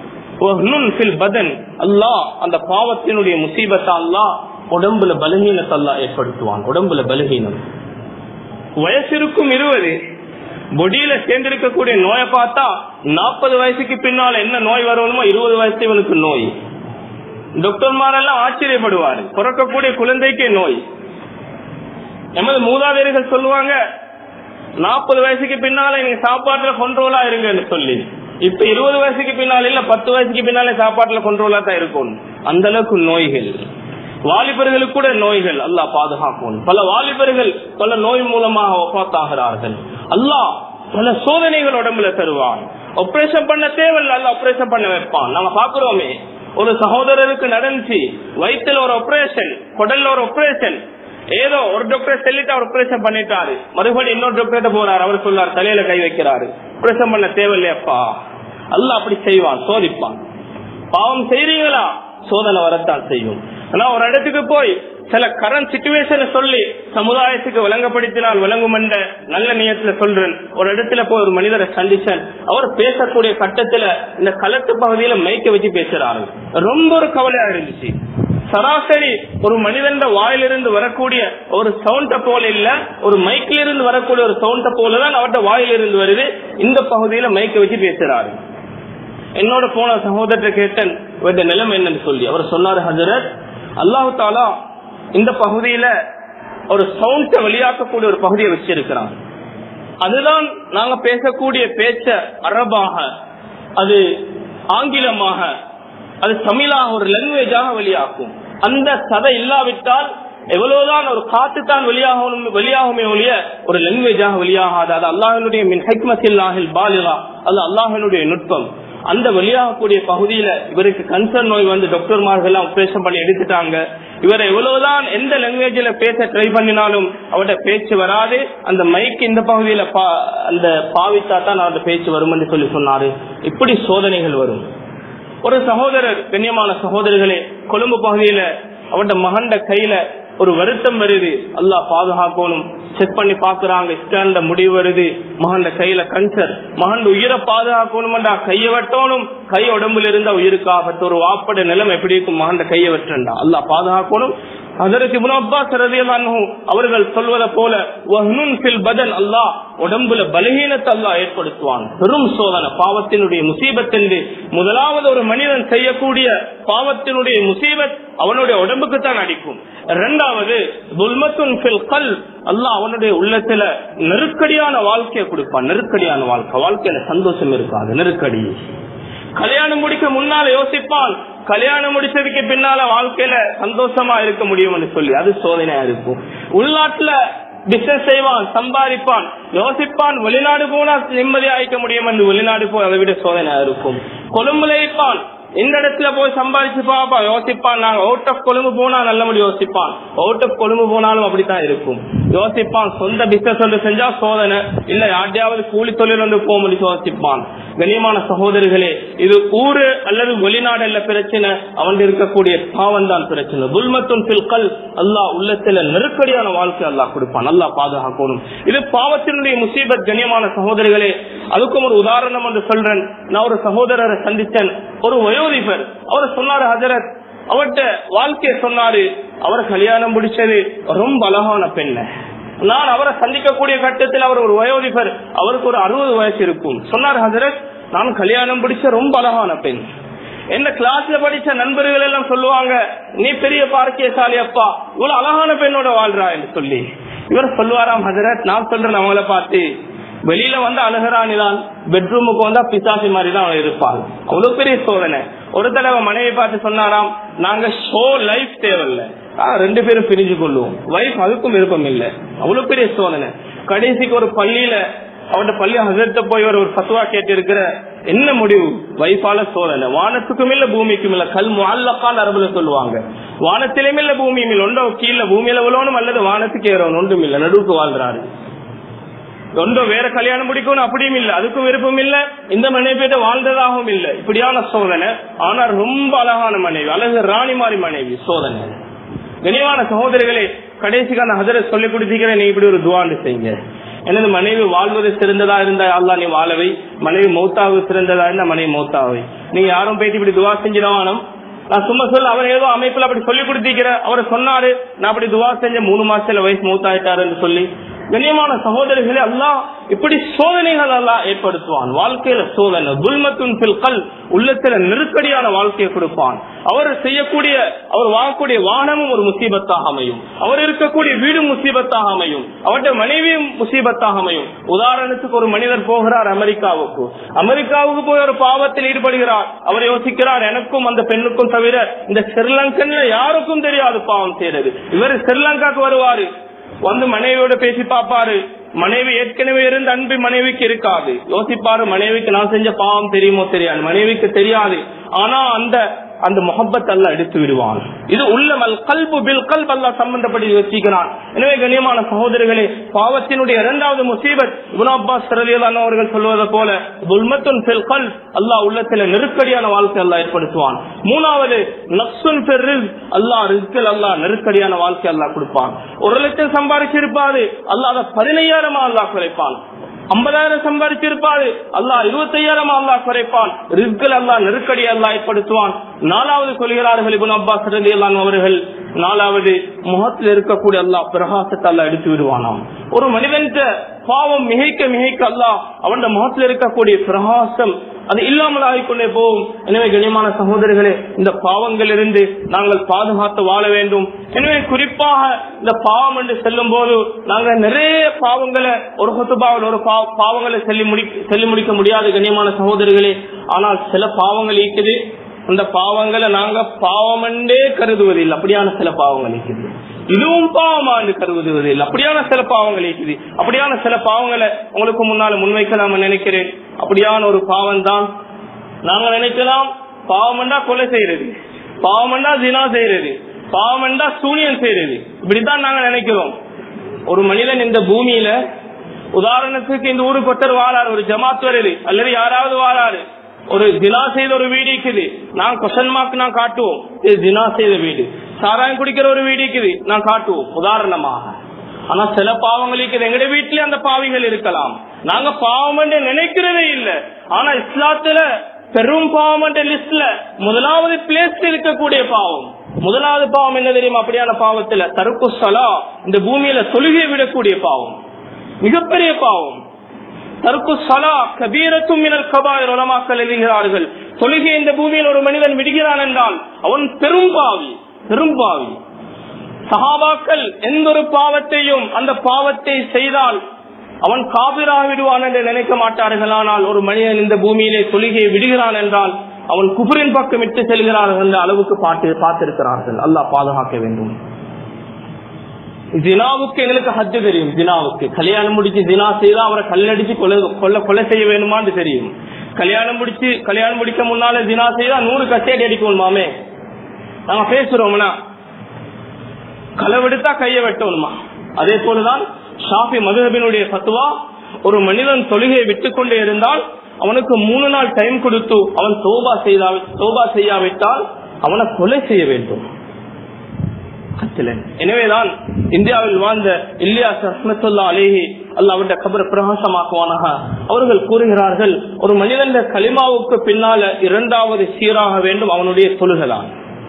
Speaker 1: பதன் அல்லாஹ் அந்த பாவத்தினுடைய முசீபத்தை அல்லாஹ் உடம்புல பலகீனத்தை அல்லாஹ் ஏற்படுத்துவான் உடம்புல பலகீனம் வயசிருக்கும் இருபது பொடியில சேர்ந்திருக்கக்கூடிய நோயை பார்த்தா நாற்பது வயசுக்கு பின்னால என்ன நோய் வரணுமோ இருபது வயசு இவனுக்கு நோய் டாக்டர்மாரெல்லாம் ஆச்சரியப்படுவாரு பிறக்கக்கூடிய குழந்தைக்கே நோய் எமது மூதாதையர்கள் சொல்லுவாங்க நாற்பது வயசுக்கு பின்னால நீங்க சாப்பாட்டுல கண்ட்ரோலா இருங்கன்னு சொல்லி இப்ப இருபது வயசுக்கு பின்னால இல்ல பத்து வயசுக்கு பின்னாலே சாப்பாட்டுல கண்ட்ரோலா தான் இருக்கும் அந்த அளவுக்கு நோய்கள் வாலிபர்களுக்கு கூட நோய்கள் அல்லாஹ் பாதுகாக்கும் பல வாலிபர்கள் பல நோய் மூலமாக ஒப்பாத்தாகிறார்கள் அல்லாஹ் பல சோதனைகள் உடம்புல தருவான் ஆபரேஷன் பண்ண தேவையில்ல அல்ல ஆபரேஷன் பண்ண வைப்பான் நாங்க பாக்குறோமே ஒரு சகோதரருக்கு நடந்துச்சு வயிற்றுல ஒரு ஆபரேஷன் குடல்ல ஒரு ஆபரேஷன் ஏதோ ஒரு டாக்டர் சொல்லிட்டு அவர் ஆபரேஷன் பண்ணிட்டாரு மறுபடியும் இன்னொரு டாக்டர் போறாரு அவர் சொல்லார் தலையில கை வைக்கிறாரு ஆபரேஷன் பண்ண தேவையில்லையப்பா அல்ல அப்படி செய்வான் சோதிப்பான் பாவம் செய்றீங்களா சோதனை வரத்தான் செய்யும் ஆனா ஒரு இடத்துக்கு போய் சில கரண்ட் சுச்சுவேஷனை சொல்லி சமுதாயத்துக்கு விளங்கப்படுத்தினால் விளங்கும் என்ற நல்ல நியத்துல சொல்றேன் ஒரு இடத்துல போய் ஒரு மனிதரை சந்திச்சன் அவர் பேசக்கூடிய கட்டத்துல இந்த களத்து பகுதியில மைக்க வச்சு பேசுறாரு ரொம்ப ஒரு கவலையா இருந்துச்சு சராசரி ஒரு மனிதன் வாயிலிருந்து வரக்கூடிய ஒரு சவுண்ட போல இல்ல ஒரு மைக்கில இருந்து வரக்கூடிய ஒரு சவுண்ட போலதான் அவர்கிட்ட வாயிலிருந்து வருது இந்த பகுதியில மைக்க வச்சு பேசுறாரு என்னோட போன சகோதரர் கேட்டேன் இவருடைய நிலைமை என்னன்னு சொல்லி அவர் சொன்னாரு ஹஜரத் அல்லாஹு தாலா இந்த பகுதியில ஒரு சவுண்ட வெளியாக்கக்கூடிய ஒரு பகுதியை வச்சிருக்கிறான் அதுதான் நாங்க பேசக்கூடிய பேச்ச அரபாக அது ஆங்கிலமாக அது தமிழாக ஒரு லாங்குவேஜாக வெளியாக்கும் அந்த சதை இல்லாவிட்டால் எவ்வளவுதான் ஒரு காத்து தான் வெளியாகணும் வெளியாகுமே ஒழிய ஒரு லாங்குவேஜாக வெளியாகாது அது அல்லாஹனுடைய மின் ஹைக்மசில்லாஹில் பாலிகா அது அல்லாஹனுடைய நுட்பம் அந்த வெளியாகக்கூடிய பகுதியில இவருக்கு கன்சர்ன் நோய் வந்து டாக்டர்மார்கள் எல்லாம் ஆபரேஷன் பண்ணி எடுத்துட்டாங்க இவரை எவ்வளவுதான் எந்த லாங்குவேஜ்ல பேச ட்ரை பண்ணினாலும் அவருடைய பேச்சு வராது அந்த மைக் இந்த பகுதியில அந்த பாவித்தா தான் அவருடைய பேச்சு வரும் என்று சொல்லி சொன்னாரு இப்படி சோதனைகள் வரும் ஒரு சகோதரர் கண்ணியமான சகோதரர்களே கொழும்பு பகுதியில அவருடைய மகண்ட கையில ஒரு வருத்தம் வருது அல்லா பாதுகாக்கணும் செக் பண்ணி பாக்குறாங்க ஸ்கேன்ல முடிவு வருது மகன் கையில கன்சர் மகன் உயிரை பாதுகாக்கணும்டா கையை வெட்டணும் கை உடம்புல இருந்தா உயிருக்கு ஆபத்து ஒரு வாப்பட நிலம் எப்படி இருக்கும் மகன் கையை வெட்டண்டா அல்லா பாதுகாக்கணும் அதற்கு அவர்கள் சொல்வதை போல பதன் அல்லாஹ் உடம்புல பலகீனத்தை அல்லாஹ் ஏற்படுத்துவான் பெரும் சோதனை பாவத்தினுடைய முசீபத் முதலாவது ஒரு மனிதன் செய்யக்கூடிய பாவத்தினுடைய முசீபத் அவனுடைய உடம்புக்கு தான் அடிக்கும் இரண்டாவது கல் அல்லாஹ் அவனுடைய உள்ளத்துல நெருக்கடியான வாழ்க்கையை கொடுப்பான் நெருக்கடியான வாழ்க்கை வாழ்க்கையில சந்தோஷம் இருக்காது நெருக்கடி கல்யாணம் முடிக்க முன்னால யோசிப்பான் கல்யாணம் முடிச்சதுக்கு பின்னால வாழ்க்கையில சந்தோஷமா இருக்க முடியும் சொல்லி அது சோதனையா இருக்கும் உள்நாட்டுல பிசினஸ் செய்வான் சம்பாதிப்பான் யோசிப்பான் வெளிநாடு போனா நிம்மதியா இருக்க முடியும் என்று வெளிநாடு போய் அதை விட சோதனையா இருக்கும் கொழும்புல இருப்பான் இந்த இடத்துல போய் சம்பாதிச்சு பாப்பா யோசிப்பான் நாங்க அவுட் ஆஃப் கொழும்பு போனா நல்லபடி யோசிப்பான் அவுட் ஆஃப் கொழும்பு போனாலும் அப்படித்தான் இருக்கும் யோசிப்பான் சொந்த பிசினஸ் ஒன்று செஞ்சா சோதனை இல்ல யார்டையாவது கூலி தொழில் வந்து போக முடியும் யோசிப்பான் கண்ணியமான சகோதரிகளே இது ஊரு அல்லது வெளிநாடு அல்ல பிரச்சனை அவன் இருக்கக்கூடிய பாவம் தான் பிரச்சனை துல்மத்தும் பில்கல் அல்லாஹ் உள்ளத்துல நெருக்கடியான வாழ்க்கை அல்லாஹ் கொடுப்பான் நல்லா பாதுகாக்கணும் இது பாவத்தினுடைய முசீபத் கண்ணியமான சகோதரிகளே அதுக்கும் ஒரு உதாரணம் என்று சொல்றேன் நான் ஒரு சகோதரரை சந்தித்தேன் ஒரு வயோதிபர் அவர் சொன்னாரு ஹஜரத் அவர்கிட்ட வாழ்க்கைய சொன்னாரு அவர் கல்யாணம் முடிச்சது ரொம்ப அழகான பெண்ண நான் அவரை சந்திக்கக்கூடிய கட்டத்தில் அவர் ஒரு வயோதிபர் அவருக்கு ஒரு அறுபது வயசு இருக்கும் சொன்னார் ஹசரத் நான் கல்யாணம் பிடிச்ச ரொம்ப அழகான பெண் என்ன கிளாஸ்ல படிச்ச நண்பர்கள் எல்லாம் சொல்லுவாங்க நீ பெரிய பார்க்கியசாலி அப்பா இவ்வளவு அழகான பெண்ணோட வாழ்றா என்று சொல்லி இவர் சொல்லுவாராம் ஹசரத் நான் சொல்றேன் அவங்கள பார்த்து வெளியில வந்து அழுகிறானிதான் பெட்ரூமுக்கு வந்தா பிசாசி மாதிரி தான் அவன் இருப்பாள் அவ்வளவு பெரிய சோதனை ஒரு தடவை மனைவி பார்த்து சொன்னாராம் நாங்க ஷோ லைஃப் தேவையில்லை ரெண்டு பேரும் பிரிஞ்சு கொள்ளுவோம் வைஃப் அதுக்கும் விருப்பம் இல்லை அவ்வளவு பெரிய சோதனை கடைசிக்கு ஒரு பள்ளியில அவட பள்ளி ஹசரத்த போய் ஒரு பத்துவா கேட்டு இருக்கிற என்ன முடிவு வைஃபால சோதனை வானத்துக்கும் இல்ல பூமிக்கும் இல்ல கல் முல்லக்கால் அரபுல சொல்லுவாங்க வானத்திலும் இல்ல பூமியும் இல்ல ஒன்றோ கீழே பூமியில விழணும் அல்லது வானத்துக்கு ஏறணும் ஒன்றும் இல்ல நடுவுக்கு வாழ்றாரு ஒன்றோ வேற கல்யாணம் முடிக்கணும் அப்படியும் இல்ல அதுக்கும் விருப்பம் இல்ல இந்த மனைவி பேட்ட வாழ்ந்ததாகவும் இல்ல இப்படியான சோதனை ஆனா ரொம்ப அழகான மனைவி அழகு ராணி மாதிரி மனைவி சோதனை கனிவான சகோதரிகளே கடைசிக்கான ஹசர சொல்லி கொடுத்திருக்கிறேன் நீ இப்படி ஒரு துவாண்டு செய்யுங்க எனது மனைவி வாழ்வது சிறந்ததா இருந்தா அல்லா நீ வாழவை மனைவி மௌத்தாவது சிறந்ததா இருந்தா மனைவி மௌத்தாவை நீங்க யாரும் போயிட்டு இப்படி துவா செஞ்சிடவானம் நான் சும்மா சொல்ல அவர் ஏதோ அமைப்புல அப்படி சொல்லி கொடுத்திருக்கிற அவர் சொன்னாரு நான் அப்படி துவா செஞ்ச மூணு மாசத்துல வயசு மௌத்தாயிட்டாருன்னு சொல்லி கண்ணியமான சகோதரிகளே அல்லாஹ் இப்படி சோதனைகள் எல்லாம் ஏற்படுத்துவான் வாழ்க்கையில சோதனை துல்மத்துன் கல் உள்ளத்துல நெருக்கடியான வாழ்க்கையை கொடுப்பான் அவர் செய்யக்கூடிய அவர் வாழக்கூடிய வாகனமும் ஒரு முசீபத்தாக அமையும் அவர் இருக்கக்கூடிய வீடும் முசீபத்தாக அமையும் அவருடைய மனைவியும் முசீபத்தாக அமையும் உதாரணத்துக்கு ஒரு மனிதர் போகிறார் அமெரிக்காவுக்கு அமெரிக்காவுக்கு போய் ஒரு பாவத்தில் ஈடுபடுகிறார் அவர் யோசிக்கிறார் எனக்கும் அந்த பெண்ணுக்கும் தவிர இந்த ஸ்ரீலங்கன்ல யாருக்கும் தெரியாது பாவம் செய்யறது இவர் ஸ்ரீலங்காக்கு வருவாரு வந்து மனைவியோட பேசி பாப்பாரு மனைவி ஏற்கனவே இருந்த அன்பு மனைவிக்கு இருக்காது யோசிப்பாரு மனைவிக்கு நான் செஞ்ச பாவம் தெரியுமோ தெரியாது மனைவிக்கு தெரியாது ஆனா அந்த அந்த முகப்பத் அல்ல எடுத்து விடுவான் இது உள்ளமல் கல்பு பில் கல்ப் அல்லா சம்பந்தப்பட்டு யோசிக்கிறான் எனவே கண்ணியமான சகோதரர்களே பாவத்தினுடைய இரண்டாவது முசீபத் இப்னு அப்பாஸ் ரலியல்லாஹு அவர்கள் சொல்வது போல துல்மத்துன் ஃபில் கல்ப் அல்லாஹ் உள்ளத்துல நெருக்கடியான வாழ்க்கை அல்லாஹ் ஏற்படுத்துவான் மூணாவது நக்சுன் ஃபிர் ரிஸ்க் அல்லாஹ் ரிஸ்கில் அல்லாஹ் நெருக்கடியான வாழ்க்கை அல்லாஹ் கொடுப்பான் ஒரு லட்சம் சம்பாதிச்சிருப்பாரு அல்லாஹ் அதை பதினையாயிரமா அல்லாஹ் குறைப்பான் ஐம்பதாயிரம் சம்பாதிச்சிருப்பாரு அல்லாஹ் இருபத்தையாயிரம் அல்லாஹ் குறைப்பான் ரிஸ்கில் அல்லாஹ் நெருக்கடி அல்லாஹ் ஏற்படுத்துவான் நாலாவது சொல்கிறார்கள் இபுன் அப்பாஸ் ரலியல்லாஹு அவர்கள் நாலாவது முகத்தில் இருக்கக்கூடிய அல்லாஹ் பிரகாசத்தை அல்லாஹ் எடுத்து விடுவானாம் ஒரு மனிதன் பாவம் மிகைக்க மிகைக்க அல்லாஹ் அவன் முகத்தில் இருக்கக்கூடிய பிரகாசம் அது இல்லாமல் ஆகிக்கொண்டே போகும் எனவே கண்ணியமான சகோதரர்களே இந்த பாவங்களிலிருந்து நாங்கள் பாதுகாத்து வாழ வேண்டும் எனவே குறிப்பாக இந்த பாவம் என்று செல்லும் போது நாங்கள் நிறைய பாவங்களை ஒரு கொத்துபாவில் ஒரு பா- பாவங்களை சொல்லி முடி சொல்லி முடிக்க முடியாது கண்ணியமான சகோதரர்களே ஆனால் சில பாவங்கள் இருக்குது அந்த பாவங்களை நாங்க பாவமென்றே கருதுவதில்லை அப்படியான சில பாவங்கள் இருக்குது இதுவும் பாவமா என்று கருதுவதில்லை அப்படியான சில பாவங்கள் இருக்குது அப்படியான சில பாவங்களை உங்களுக்கு முன்னால முன்வைக்கலாம் நினைக்கிறேன் அப்படியான ஒரு பாவம் தான் நாங்க நினைக்கலாம் பாவமெண்டா கொலை செய்யறது பாவமெண்டா தினா செய்யறது பாவமெண்டா சூனியம் செய்யறது இப்படித்தான் நாங்க நினைக்கிறோம் ஒரு மனிதன் இந்த பூமியில உதாரணத்துக்கு இந்த ஊருக்கு ஒருத்தர் வாழாரு ஒரு ஜமாத் வருது அல்லது யாராவது வாழாரு ஒரு தினா செய்த ஒரு வீடு இருக்குது நான் கொஷன் மார்க் நான் காட்டுவோம் இது தினா செய்த வீடு சாராயம் குடிக்கிற ஒரு வீடு இருக்குது நான் காட்டுவோம் உதாரணமாக ஆனா சில பாவங்கள் இருக்குது எங்கட வீட்லயே அந்த பாவிகள் இருக்கலாம் நாங்க பாவம் என்று நினைக்கிறதே இல்ல ஆனா இஸ்லாத்துல பெரும் பாவம் என்ற லிஸ்ட்ல முதலாவது பிளேஸ்ல இருக்கக்கூடிய பாவம் முதலாவது பாவம் என்ன தெரியுமா அப்படியான பாவத்துல தருக்கு சலா இந்த பூமியில தொழுகை விடக்கூடிய பாவம் மிகப்பெரிய பாவம் தற்கு சலா கபீரத்தும் மினல் கபாயர் உலமாக்கள் எழுதுகிறார்கள் தொழுகை இந்த பூமியில் ஒரு மனிதன் விடுகிறான் என்றால் அவன் பெரும் பாவி பெரும் பாவி சஹாபாக்கள் எந்த ஒரு பாவத்தையும் அந்த பாவத்தை செய்தால் அவன் காபிராக விடுவான் என்று நினைக்க மாட்டார்கள் ஆனால் ஒரு மனிதன் இந்த பூமியிலே தொழுகையை விடுகிறான் என்றால் அவன் குபுரின் பக்கம் விட்டு செல்கிறார்கள் என்ற அளவுக்கு பாட்டு பார்த்திருக்கிறார்கள் அல்லாஹ் பாதுகாக்க வேண்டும் ஜினாவுக்கு எங்களுக்கு ஹஜ்ஜு தெரியும் ஜினாவுக்கு கல்யாணம் முடிச்சு ஜினா செய்தா அவரை கல்லடிச்சு கொலை கொலை கொலை செய்ய வேணுமான்னு தெரியும் கல்யாணம் முடிச்சு கல்யாணம் முடிக்க முன்னால ஜினா செய்தா நூறு கச்சேரி அடிக்கணும் மாமே நாங்க பேசுறோம்னா களவெடுத்தா கைய வெட்டணுமா அதே போலதான் ஷாஃபி மதுஹபினுடைய பத்துவா ஒரு மனிதன் தொழுகையை விட்டுக் கொண்டே இருந்தால் அவனுக்கு மூணு நாள் டைம் கொடுத்து அவன் தோபா செய்தா தோபா செய்யாவிட்டால் அவனை கொலை செய்ய வேண்டும் கத்திலன் எனவேதான் இந்தியாவில் வாழ்ந்த இல்லியாஸ் ரஹ்மத்துல்லா அலேஹி அல்ல அவருடைய கபரை பிரகாசமாக்குவானாக அவர்கள் கூறுகிறார்கள் ஒரு மனிதன் கலிமாவுக்கு பின்னால இரண்டாவது சீராக வேண்டும் அவனுடைய தொழுகலாம்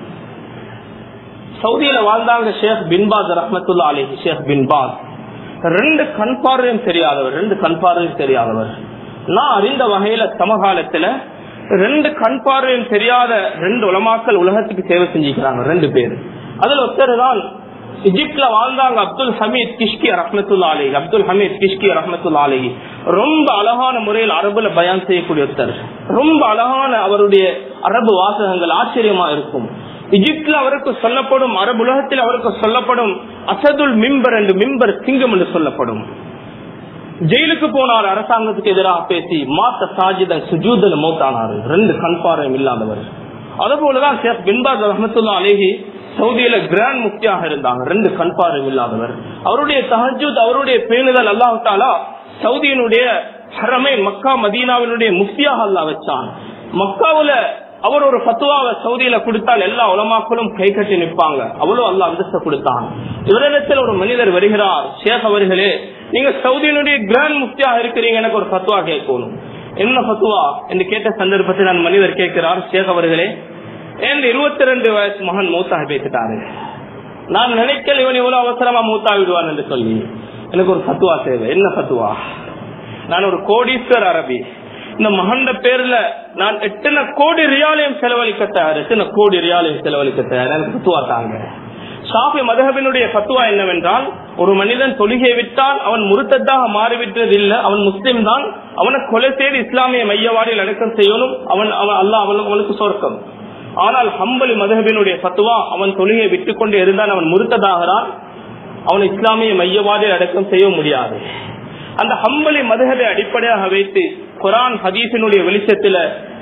Speaker 1: சவுதியில வாழ்ந்தாங்க ஷேக் பின்பாஸ் ரஹ்மத்துல்லா அலேஹி ஷேக் பின்பாஸ் ரெண்டு கண் பார்வையும் தெரியாதவர் ரெண்டு கண் பார்வையும் தெரியாதவர் நான் அறிந்த வகையில சமகாலத்துல ரெண்டு கண் பார்வையும் தெரியாத ரெண்டு உலமாக்கள் உலகத்துக்கு சேவை செஞ்சுக்கிறாங்க ரெண்டு பேர் அதுல ஒருத்தர் தான் இஜிப்ட்ல வாழ்ந்தாங்க அப்துல் ஹமீத் கிஷ்கி ரஹமத்துல்லா அலி அப்துல் ஹமீத் கிஷ்கி ரஹமத்துல்லா அலி ரொம்ப அழகான முறையில் அரபுல பயான் செய்யக்கூடிய ஒருத்தர் ரொம்ப அழகான அவருடைய அரபு வாசகங்கள் ஆச்சரியமா இருக்கும் இஜிப்ட்ல அவருக்கு சொல்லப்படும் அரபு உலகத்தில் அவருக்கு சொல்லப்படும் அசதுல் மிம்பர் என்று மிம்பர் சிங்கம் என்று சொல்லப்படும் ஜெயிலுக்கு போனார் அரசாங்கத்துக்கு எதிராக பேசி மாத்த சாஜிதன் சுஜூதல் மௌத்தானாரு ரெண்டு கண்பாரம் இல்லாதவர் அதுபோலதான் ஷேக் பின்பாஸ் ரஹமத்துல்லா அலேஹி சவுதியில கிராண்ட் முக்தியாக இருந்தாங்க ரெண்டு கண்பாரம் இல்லாதவர் அவருடைய தஹஜூத் அவருடைய பேணுதல் அல்லாஹாலா சவுதியினுடைய ஹரமை மக்கா மதீனாவினுடைய முக்தியாக அல்லா வச்சான் மக்காவுல அவர் ஒரு பத்துவாவை சவுதியில கொடுத்தால் எல்லா உலமாக்களும் கை கட்டி நிற்பாங்க அவ்வளவு அல்ல அந்தஸ்த கொடுத்தான் இவரிடத்தில் ஒரு மனிதர் வருகிறார் ஷேக் அவர்களே நீங்க சவுதியினுடைய கிராண்ட் முக்தியாக இருக்கிறீங்க எனக்கு ஒரு பத்துவா கேட்கணும் என்ன பத்துவா என்று கேட்ட சந்தர்ப்பத்தில் நான் மனிதர் கேட்கிறார் ஷேக் அவர்களே என் இருபத்தி ரெண்டு வயசு மகன் மூத்தாக பேசிட்டாரு நான் நினைக்கல இவன் எவ்வளவு அவசரமா மூத்தா விடுவான் என்று சொல்லி எனக்கு ஒரு பத்துவா தேவை என்ன பத்துவா நான் ஒரு கோடீஸ்வர் அரபி இந்த மகண்ட பேர்ல நான் எத்தனை கோடி ரியாலையும் செலவழிக்க தயார் எத்தனை கோடி ரியாலையும் செலவழிக்க தயார் எனக்கு பத்துவா தாங்க ஷாஃபி மதகபினுடைய பத்துவா என்னவென்றால் ஒரு மனிதன் தொழுகை விட்டால் அவன் முருத்ததாக மாறிவிட்டது இல்லை அவன் முஸ்லிம் தான் அவனை கொலை செய்து இஸ்லாமிய மையவாடியில் அடக்கம் செய்யணும் அவன் அவன் அல்ல அவன் அவனுக்கு சொர்க்கம் ஆனால் ஹம்பலி மதகபினுடைய பத்துவா அவன் தொழுகையை விட்டுக் கொண்டு இருந்தான் அவன் முருத்ததாகிறான் அவன் இஸ்லாமிய மையவாடியில் அடக்கம் செய்ய முடியாது அந்த ஹம்பலி மதகதை அடிப்படையாக வைத்து குரான் ஹதீஸினுடைய வெளிச்சத்துல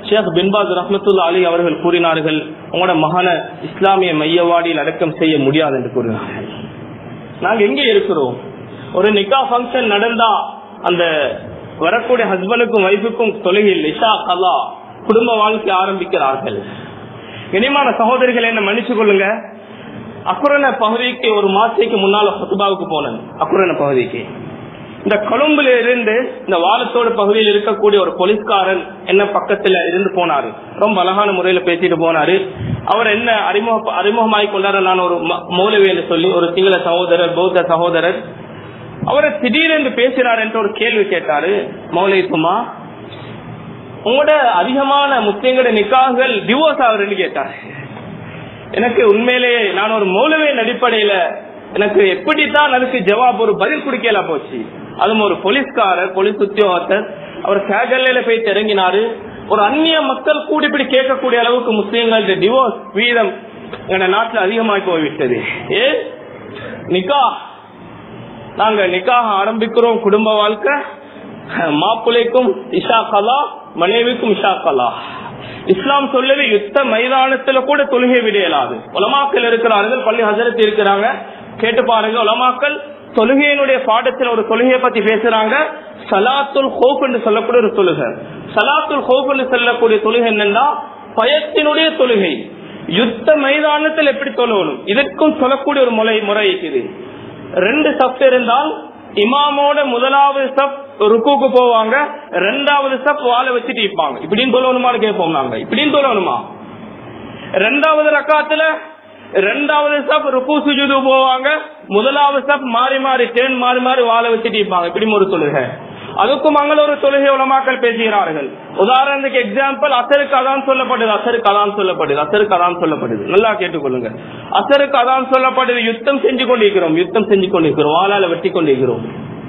Speaker 1: ஷேக் பின்பாஸ் ரஹமத்துல்லா அலி அவர்கள் கூறினார்கள் உங்களோட மகன இஸ்லாமிய மையவாடியில் அடக்கம் செய்ய முடியாது என்று கூறினார்கள் நாங்க எங்கே இருக்கிறோம் ஒரு நிக்கா ஃபங்க்ஷன் நடந்தா அந்த வரக்கூடிய ஹஸ்பண்டுக்கும் ஒய்ஃபுக்கும் தொலைவில் இஷா கலா குடும்ப வாழ்க்கை ஆரம்பிக்கிறார்கள் இனிமான சகோதரிகளை என்ன மன்னிச்சு கொள்ளுங்க அக்குரண பகுதிக்கு ஒரு மாசத்துக்கு முன்னால ஹுத்துபாவுக்கு போனேன் அக்குரண பகுதிக்கு இந்த கொழும்புல இருந்து இந்த வாரத்தோடு பகுதியில் இருக்கக்கூடிய ஒரு போலீஸ்காரன் என்ன பக்கத்துல இருந்து போனாரு ரொம்ப அழகான முறையில பேசிட்டு போனாரு அவர் என்ன அறிமுக அறிமுகமாய் கொண்டாரு நான் ஒரு மௌலவி என்று சொல்லி ஒரு சிங்கள சகோதரர் பௌத்த சகோதரர் அவரை திடீரென்று பேசுறார் என்று ஒரு கேள்வி கேட்டாரு மௌலவி சுமா உங்களோட அதிகமான முஸ்லிம்களோட நிக்காகங்கள் டிவோர்ஸ் ஆகுதுன்னு கேட்டாரு எனக்கு உண்மையிலேயே நான் ஒரு மௌலவியின் அடிப்படையில எனக்கு எப்படித்தான் அதுக்கு ஜவாப் ஒரு பதில் குடிக்கல போச்சு அதுவும் ஒரு போலீஸ்காரர் போலீஸ் உத்தியோகத்தர் அவர் கேகல்ல போய் இறங்கினாரு ஒரு அந்நிய மக்கள் கூடி இப்படி கேட்கக்கூடிய அளவுக்கு முஸ்லீம்களுடைய டிவோர்ஸ் வீதம் எங்க நாட்டில் அதிகமாகி போய்விட்டது ஏ நிக்கா நாங்க நிக்காக ஆரம்பிக்கிறோம் குடும்ப வாழ்க்கை மாப்பிள்ளைக்கும் இஷா கலா மனைவிக்கும் இஷா கலா இஸ்லாம் சொல்லது யுத்த மைதானத்துல கூட தொழுகை விடையலாது உலமாக்கள் இருக்கிறார்கள் பள்ளி ஹசரத் இருக்கிறாங்க கேட்டு பாருங்க உலமாக்கள் தொழுகையினுடைய பாடத்தில் ஒரு தொழுகையை பத்தி பேசுறாங்க சலாத்துல் ஹோப் என்று சொல்லக்கூடிய ஒரு தொழுகை சலாத்துல் ஹோப் என்று சொல்லக்கூடிய தொழுகை என்னன்னா பயத்தினுடைய தொழுகை யுத்த மைதானத்தில் எப்படி தொழுவணும் இதற்கும் சொல்லக்கூடிய ஒரு முறை முறை இருக்குது ரெண்டு சப் இருந்தால் இமாமோட முதலாவது சப் ருக்குக்கு போவாங்க ரெண்டாவது சப் வாழை வச்சுட்டு இருப்பாங்க இப்படின்னு சொல்லணுமான்னு கேட்போம் நாங்க இப்படின்னு சொல்லணுமா ரெண்டாவது ரக்காத்துல ரெண்டாவது சப் ருக்கு சுஜுது போவாங்க முதலாவது சப் மாறி மாறி டேன் மாறி மாறி வாழை வச்சுட்டு இருப்பாங்க இப்படி ஒரு தொழுகை அதுக்கும் அங்கே ஒரு தொழுகை உலமாக்கள் பேசுகிறார்கள் உதாரணத்துக்கு எக்ஸாம்பிள் அசருக்கு அதான் சொல்லப்படுது அசருக்கு அதான் சொல்லப்படுது அசருக்கு அதான் சொல்லப்படுது நல்லா கேட்டுக்கொள்ளுங்க அசருக்கு அதான் சொல்லப்படுது யுத்தம் செஞ்சு கொண்டிருக்கிறோம் யுத்தம் செஞ்சு கொண்டிருக்கிறோம் வாழால வெட்டி கொண்டிருக்கிறோம்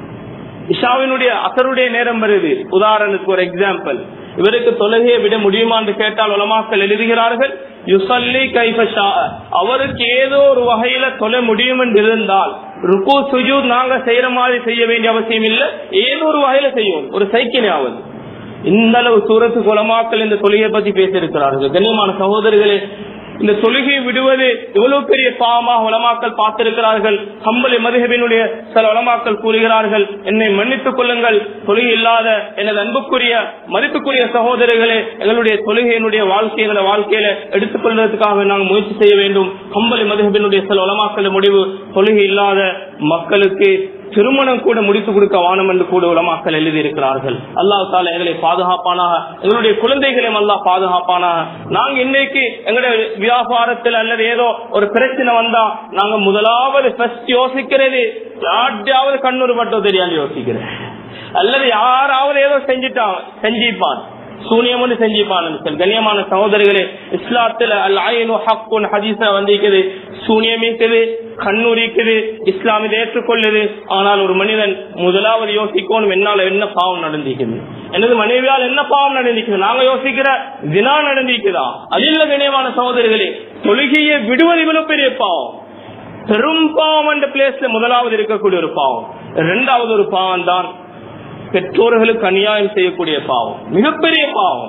Speaker 1: இஷாவினுடைய அசருடைய நேரம் வருது உதாரணத்துக்கு ஒரு எக்ஸாம்பிள் இவருக்கு தொழுகையை விட முடியுமா என்று கேட்டால் உலமாக்கள் எழுதுகிறார்கள் யுசல்லி கைஃபஷா அவருக்கு ஏதோ ஒரு வகையில தொலை முடியும் என்று இருந்தால் ருக்கு சுஜூத் நாங்க செய்யற மாதிரி செய்ய வேண்டிய அவசியம் இல்லை ஏதோ ஒரு வகையில செய்யும் ஒரு சைக்கிளாவது இந்த அளவு சூரத்து குலமாக்கள் இந்த தொழுகையை பத்தி பேசியிருக்கிறார்கள் கண்ணியமான சகோதரர்களே இந்த தொழுகை விடுவது எவ்வளவு பெரிய பாவமாக உலமாக்கள் பார்த்திருக்கிறார்கள் கம்பளி மதுகபினுடைய சில உலமாக்கள் கூறுகிறார்கள் என்னை மன்னித்துக் கொள்ளுங்கள் தொழுகை இல்லாத எனது அன்புக்குரிய மதிப்புக்குரிய சகோதரர்களே எங்களுடைய தொழுகையினுடைய வாழ்க்கைகளை வாழ்க்கையில எடுத்துக் கொள்வதற்காக நாங்கள் முயற்சி செய்ய வேண்டும் கம்பளி மதுகபினுடைய சில உலமாக்கள் முடிவு தொழுகை இல்லாத மக்களுக்கு திருமணம் கூட முடித்து கொடுக்க வானம் என்று கூட உலமாக்கள் எழுதி இருக்கிறார்கள் அல்லாஹ் தால எங்களை பாதுகாப்பானாக எங்களுடைய குழந்தைகளையும் அல்லாஹ் பாதுகாப்பானாக நாங்க இன்னைக்கு எங்களுடைய வியாபாரத்தில் அல்லது ஏதோ ஒரு பிரச்சனை வந்தா நாங்க முதலாவது ஃபர்ஸ்ட் யோசிக்கிறது யார்ட்டையாவது கண்ணூர் மட்டும் தெரியாது யோசிக்கிறேன் அல்லது யாராவது ஏதோ செஞ்சுட்டான் செஞ்சிப்பான் சூனியம் ஒன்று செஞ்சிப்பான் கண்ணியமான சகோதரிகளே இஸ்லாத்துல அல் ஆயினு ஹக்குன் ஹதீச வந்திருக்குது சூனியம் இருக்குது கண்ணூர் இருக்குது இஸ்லாம் இதை ஏற்றுக்கொள்ளுது ஆனால் ஒரு மனிதன் முதலாவது யோசிக்கணும் என்னால என்ன பாவம் நடந்திருக்குது எனது மனைவியால் என்ன பாவம் நடந்திருக்குது நாங்க யோசிக்கிற தினா நடந்திருக்குதா அது இல்ல கண்ணியமான சகோதரிகளே தொழுகையை விடுவது இவ்வளவு பெரிய பாவம் பெரும் பாவம் என்ற பிளேஸ்ல முதலாவது இருக்கக்கூடிய ஒரு பாவம் இரண்டாவது ஒரு பாவம் தான் பெற்றோர்களுக்கு அநியாயம் செய்யக்கூடிய பாவம் மிகப்பெரிய பாவம்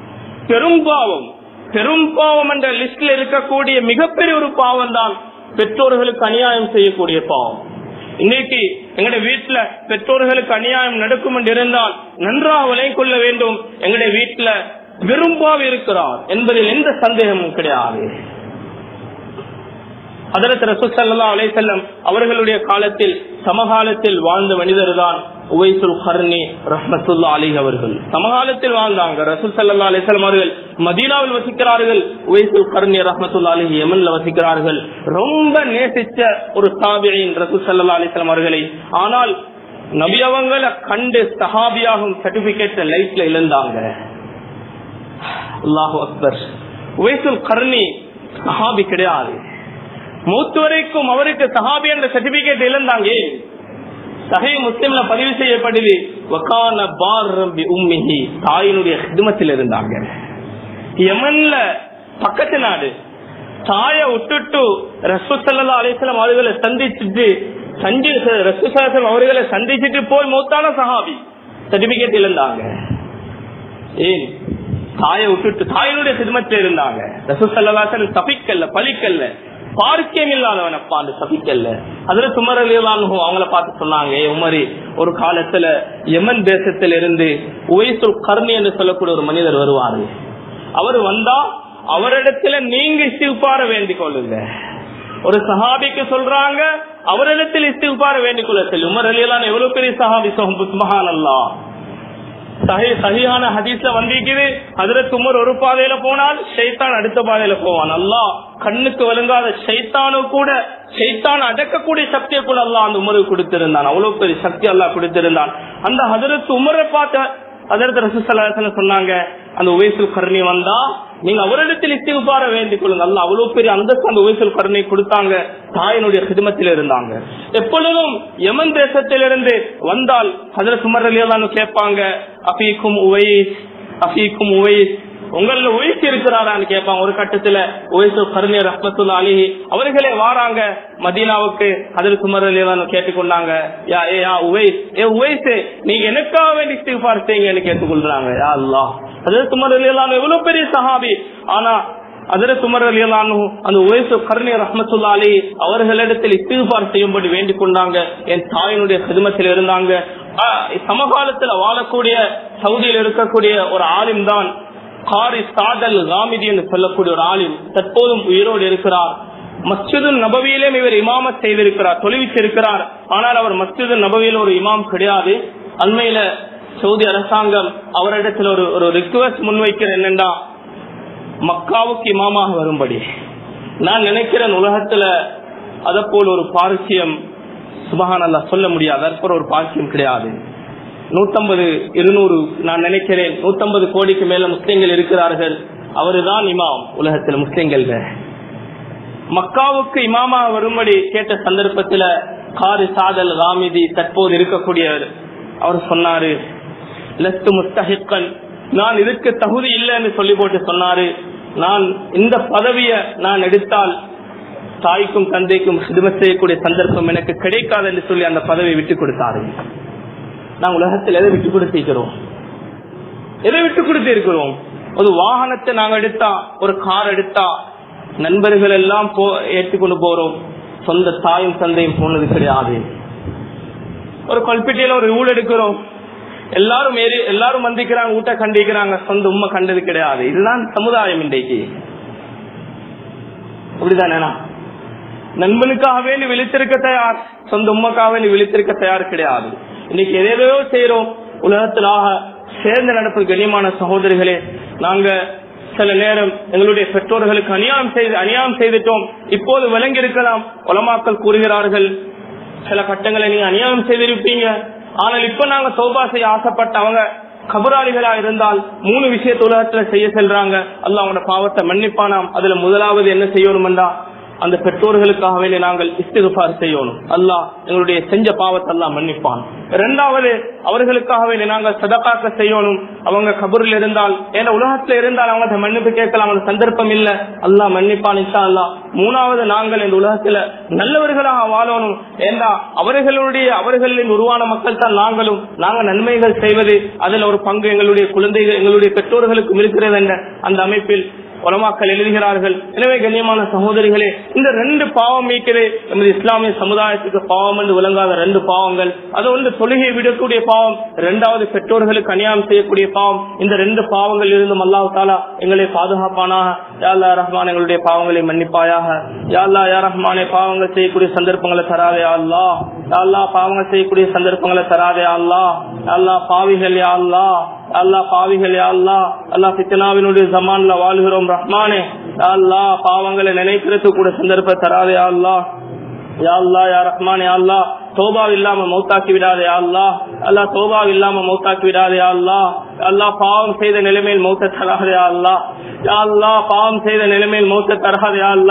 Speaker 1: பெரும் பாவம் பெரும் பாவம் என்ற லிஸ்ட்ல இருக்கக்கூடிய மிகப்பெரிய ஒரு பாவம் தான் பெற்றோர்களுக்கு அநியாயம் செய்யக்கூடிய பாவம் இன்னைக்கு எங்களுடைய வீட்டுல பெற்றோர்களுக்கு அநியாயம் நடக்கும் என்று இருந்தால் நன்றாக விலை கொள்ள வேண்டும் எங்களுடைய வீட்டுல விரும்பாக இருக்கிறார் என்பதில் எந்த சந்தேகமும் கிடையாது அதற்கு ரசூசல்லா அலை செல்லம் அவர்களுடைய காலத்தில் சமகாலத்தில் வாழ்ந்த மனிதர் தான் உவைசுல் ஹர்னி ரஹமத்துல்லா அலி அவர்கள் சமகாலத்தில் வாழ்ந்தாங்க ரசூல் சல்லா அலிஸ்லாம் அவர்கள் மதீனாவில் வசிக்கிறார்கள் உவைசுல் ஹர்னி ரஹமத்துல்லா அலி யமன்ல வசிக்கிறார்கள் ரொம்ப நேசிச்ச ஒரு சாபியின் ரசூல் சல்லா அலிஸ்லாம் அவர்களை ஆனால் நபியவங்களை கண்டு சஹாபியாகும் சர்டிபிகேட் லைஃப்ல இழந்தாங்க அல்லாஹு அக்பர் உவைசுல் கர்ணி சஹாபி கிடையாது மூத்து வரைக்கும் அவருக்கு சஹாபி என்ற சர்டிபிகேட் இழந்தாங்க சகை முஸ்லிம்ல பதிவு செய்யப்படுது வக்கான பார் ரம்பி உம்மிஹி தாயினுடைய ஹிதமத்தில் இருந்தாங்க யமன்ல பக்கத்து நாடு தாய விட்டுட்டு ரசூசல்லா அலிஸ்லாம் அவர்களை சந்திச்சுட்டு சந்தி ரசூசலம் அவர்களை சந்திச்சுட்டு போய் மூத்தான சஹாபி சர்டிபிகேட் இழந்தாங்க ஏன் தாயை விட்டுட்டு தாயினுடைய சிதமத்தில் இருந்தாங்க ரசூசல்லாசன் தப்பிக்கல்ல பழிக்கல்ல பார்க்கியம் இல்லாதவன் அப்பா அந்த தப்பிக்கல்ல அதுல சுமர் அலியலான் அவங்கள பார்த்து சொன்னாங்க "ஏய் உமரி ஒரு காலத்துல யமன் தேசத்துல இருந்து உவைசுல் கர்ணி என்று சொல்லக்கூடிய ஒரு மனிதர் வருவாரு அவர் வந்தா அவரிடத்துல நீங்க இஸ்திஃபார வேண்டிக் கொள்ளுங்க ஒரு சஹாபிக்கு சொல்றாங்க அவரிடத்தில் இஸ்திஃபார வேண்டிக் கொள்ள சொல்லி உமர் அலியலான் எவ்வளவு பெரிய சஹாபி சுபஹான் அல்லா சஹி சஹியான ஹதீஸ்ல வந்திருக்குது ஹதரத் உமர் ஒரு பாதையில போனால் ஷைத்தான் அடுத்த பாதையில போவான் அல்லாஹ் கண்ணுக்கு விளங்காத ஷைத்தானு கூட ஷைத்தான் அடக்கக்கூடிய சக்தியை கூட அல்லாஹ் அந்த உமருக்கு கொடுத்திருந்தான் அவ்வளவு பெரிய சக்தி அல்லாஹ் கொடுத்திருந்தான் அந்த ஹதரத் உமரை பார்த்த அதற்கு ரசூசல்லாசன சொன்னாங்க அந்த உவேசுல் கருணை வந்தா நீங்க அவரிடத்தில் இஸ்திகுபார வேண்டிக் கொள்ளுங்க அல்ல அவ்வளவு பெரிய அந்தஸ்து அந்த உவேசுல் கருணை கொடுத்தாங்க தாயினுடைய ஹிதமத்தில் இருந்தாங்க எப்பொழுதும் யமன் தேசத்திலிருந்து வந்தால் அதில் சுமர் அலியெல்லாம் கேட்பாங்க அபீக்கும் உவைஸ் அபீக்கும் உவைஸ் உங்கள உயிர்ச்சி இருக்கிறாரான்னு கேட்பாங்க ஒரு கட்டத்துல உயசு கருணை ரஹ்மத்துல்லா அலி அவர்களே வாராங்க மதீனாவுக்கு அதில் சுமர் அலியெல்லாம் கேட்டுக்கொண்டாங்க யா ஏ யா உவைஸ் ஏ உவைஸ் நீங்க எனக்காக வேண்டி இஸ்திஃபார் செய்யுங்கன்னு கேட்டுக்கொள்றாங்க யா அல்லாஹ் அதில் சுமர் அலியெல்லாம் எவ்வளவு பெரிய சஹாபி ஆனா அதிர சுமர் அலியலானு அந்த உயசு கருணை ரஹமத்துல்லா அலி அவர்களிடத்தில் இஸ்திஃபார் செய்யும்படி வேண்டிக் கொண்டாங்க என் தாயினுடைய சிதமத்தில் இருந்தாங்க ஆஹ் சமகாலத்துல வாழக்கூடிய சவுதியில் இருக்கக்கூடிய ஒரு ஆலிம் தான் காரி சாதல் காமிதி என்று சொல்லக்கூடிய ஒரு ஆலிம் தற்போதும் உயிரோடு இருக்கிறார் மஸ்ஜிது நபவியிலும் இவர் இமாமத் செய்திருக்கிறார் தொலைவிச்சிருக்கிறார் ஆனால் அவர் மஸ்ஜிது நபவியில் ஒரு இமாம் கிடையாது அண்மையில சவுதி அரசாங்கம் அவரிடத்தில் ஒரு ஒரு ரிக்வஸ்ட் முன்வைக்கிற என்னன்னா மக்காவுக்கு இமாமாக வரும்படி நான் நினைக்கிறேன் உலகத்துல அத போல் ஒரு பாரசியம் சுபகான் அல்ல சொல்ல முடியாது அதற்போல் ஒரு பாக்கியம் கிடையாது நூத்தம்பது இருநூறு நான் நினைக்கிறேன் நூத்தம்பது கோடிக்கு மேல முஸ்லிம்கள் இருக்கிறார்கள் அவருதான் இமாம் உலகத்தில் முஸ்லிம்கள் மக்காவுக்கு இமாமா வரும்படி கேட்ட சந்தர்ப்பத்துல காரி சாதல் ராமிதி தற்போது இருக்கக்கூடியவர் அவர் சொன்னாரு லஸ்து முஸ்தஹிக்கன் நான் இதுக்கு தகுதி இல்லைன்னு சொல்லி போட்டு சொன்னாரு நான் இந்த பதவியை நான் எடுத்தால் தாய்க்கும் தந்தைக்கும் சிதுமத் செய்யக்கூடிய சந்தர்ப்பம் எனக்கு கிடைக்காது என்று சொல்லி அந்த பதவியை விட்டு கொடுத்தாரு நான் உலகத்தில் எதை விட்டு கொடுத்திருக்கிறோம் எதை விட்டு கொடுத்து இருக்கிறோம் ஒரு வாகனத்தை நாங்க எடுத்தா ஒரு கார் எடுத்தா நண்பர்கள் எல்லாம் போ ஏற்றுக்கொண்டு போறோம் சொந்த தாயும் தந்தையும் போனது கிடையாது ஒரு கல்பிட்டியில ஒரு ஊழல் எடுக்கிறோம் எல்லாரும் ஏறி எல்லாரும் வந்திக்கிறாங்க ஊட்ட கண்டிக்கிறாங்க சொந்த உண்மை கண்டது கிடையாது இதுதான் சமுதாயம் இன்றைக்கு அப்படிதானேனா நண்பனுக்காக வேண்டி விழித்திருக்க தயார் சொந்த உண்மைக்காக வேண்டி விழித்திருக்க தயார் கிடையாது இன்னைக்கு எதையோ செய்யறோம் உலகத்திலாக சேர்ந்து நடப்பு கண்ணியமான சகோதரிகளே நாங்க சில நேரம் எங்களுடைய பெற்றோர்களுக்கு அநியாயம் செய்து அநியாயம் செய்துட்டோம் இப்போது விளங்கி இருக்கலாம் உலமாக்கள் கூறுகிறார்கள் சில கட்டங்களை நீங்க அநியாயம் செய்திருப்பீங்க ஆனால் இப்ப நாங்க சௌபா செய்ய ஆசைப்பட்ட அவங்க கபராளிகளா இருந்தால் மூணு விஷயத்த உலகத்துல செய்ய செல்றாங்க அல்ல அவங்களோட பாவத்தை மன்னிப்பானாம் அதுல முதலாவது என்ன செய்யணும்டா அந்த பெற்றோர்களுக்காக வேண்டி நாங்கள் இஸ்திகுபார் செய்யணும் அல்லாஹ் எங்களுடைய செஞ்ச பாவத்தை எல்லாம் மன்னிப்பான் இரண்டாவது அவர்களுக்காக வேண்டி நாங்கள் சதக்காக்க செய்யணும் அவங்க கபூரில் இருந்தால் ஏன்னா உலகத்துல இருந்தால் அவங்க மன்னிப்பு கேட்கலாம் அந்த சந்தர்ப்பம் இல்ல அல்லாஹ் மன்னிப்பான் இன்ஷா அல்லா மூணாவது நாங்கள் இந்த உலகத்துல நல்லவர்களாக வாழணும் ஏன்னா அவர்களுடைய அவர்களின் உருவான மக்கள் தான் நாங்களும் நாங்க நன்மைகள் செய்வது அதுல ஒரு பங்கு எங்களுடைய குழந்தைகள் எங்களுடைய பெற்றோர்களுக்கும் இருக்கிறது என்ற அந்த அமைப்பில் உலமாக்கள் எழுதுகிறார்கள் எனவே கண்ணியமான சகோதரிகளே இந்த ரெண்டு பாவம் மீட்கிறது நமது இஸ்லாமிய சமுதாயத்துக்கு பாவம் என்று விளங்காத ரெண்டு பாவங்கள் அது ஒன்று தொழுகை விடக்கூடிய பாவம் இரண்டாவது பெற்றோர்களுக்கு அநியாயம் செய்யக்கூடிய பாவம் இந்த ரெண்டு பாவங்கள் இருந்தும் அல்லாஹ் தாலா எங்களை பாதுகாப்பானாக யாழ்லா ரஹ்மான் எங்களுடைய பாவங்களை மன்னிப்பாயாக யாழ்லா யா ரஹ்மானே பாவங்கள் செய்யக்கூடிய சந்தர்ப்பங்களை தராதே அல்லா யாழ்லா பாவங்கள் செய்யக்கூடிய சந்தர்ப்பங்களை தராதே அல்லா யாழ்லா பாவிகள் யா அல்லா அல்லா பாவிகள் யா அல்லா அல்லா பித்தனாவினுடைய ஜமான்ல வாழ்கிறோம் ரஹ்மானே யா அல்லா பாவங்களை நினைக்கிறது கூட சந்தர்ப்பம் தராதே யா அல்லா யா அல்லா யா ரஹ்மான் யா அல்லா தோபா இல்லாம மௌத்தாக்கி விடாதே யா அல்லா அல்லா தோபா இல்லாம மௌத்தாக்கி விடாதே யா அல்லா அல்லா பாவம் செய்த நிலைமையில் மௌத்த தராதே யா அல்லா யா அல்லா பாவம் செய்த நிலைமையில் மௌத்த தராதே யா அல்லா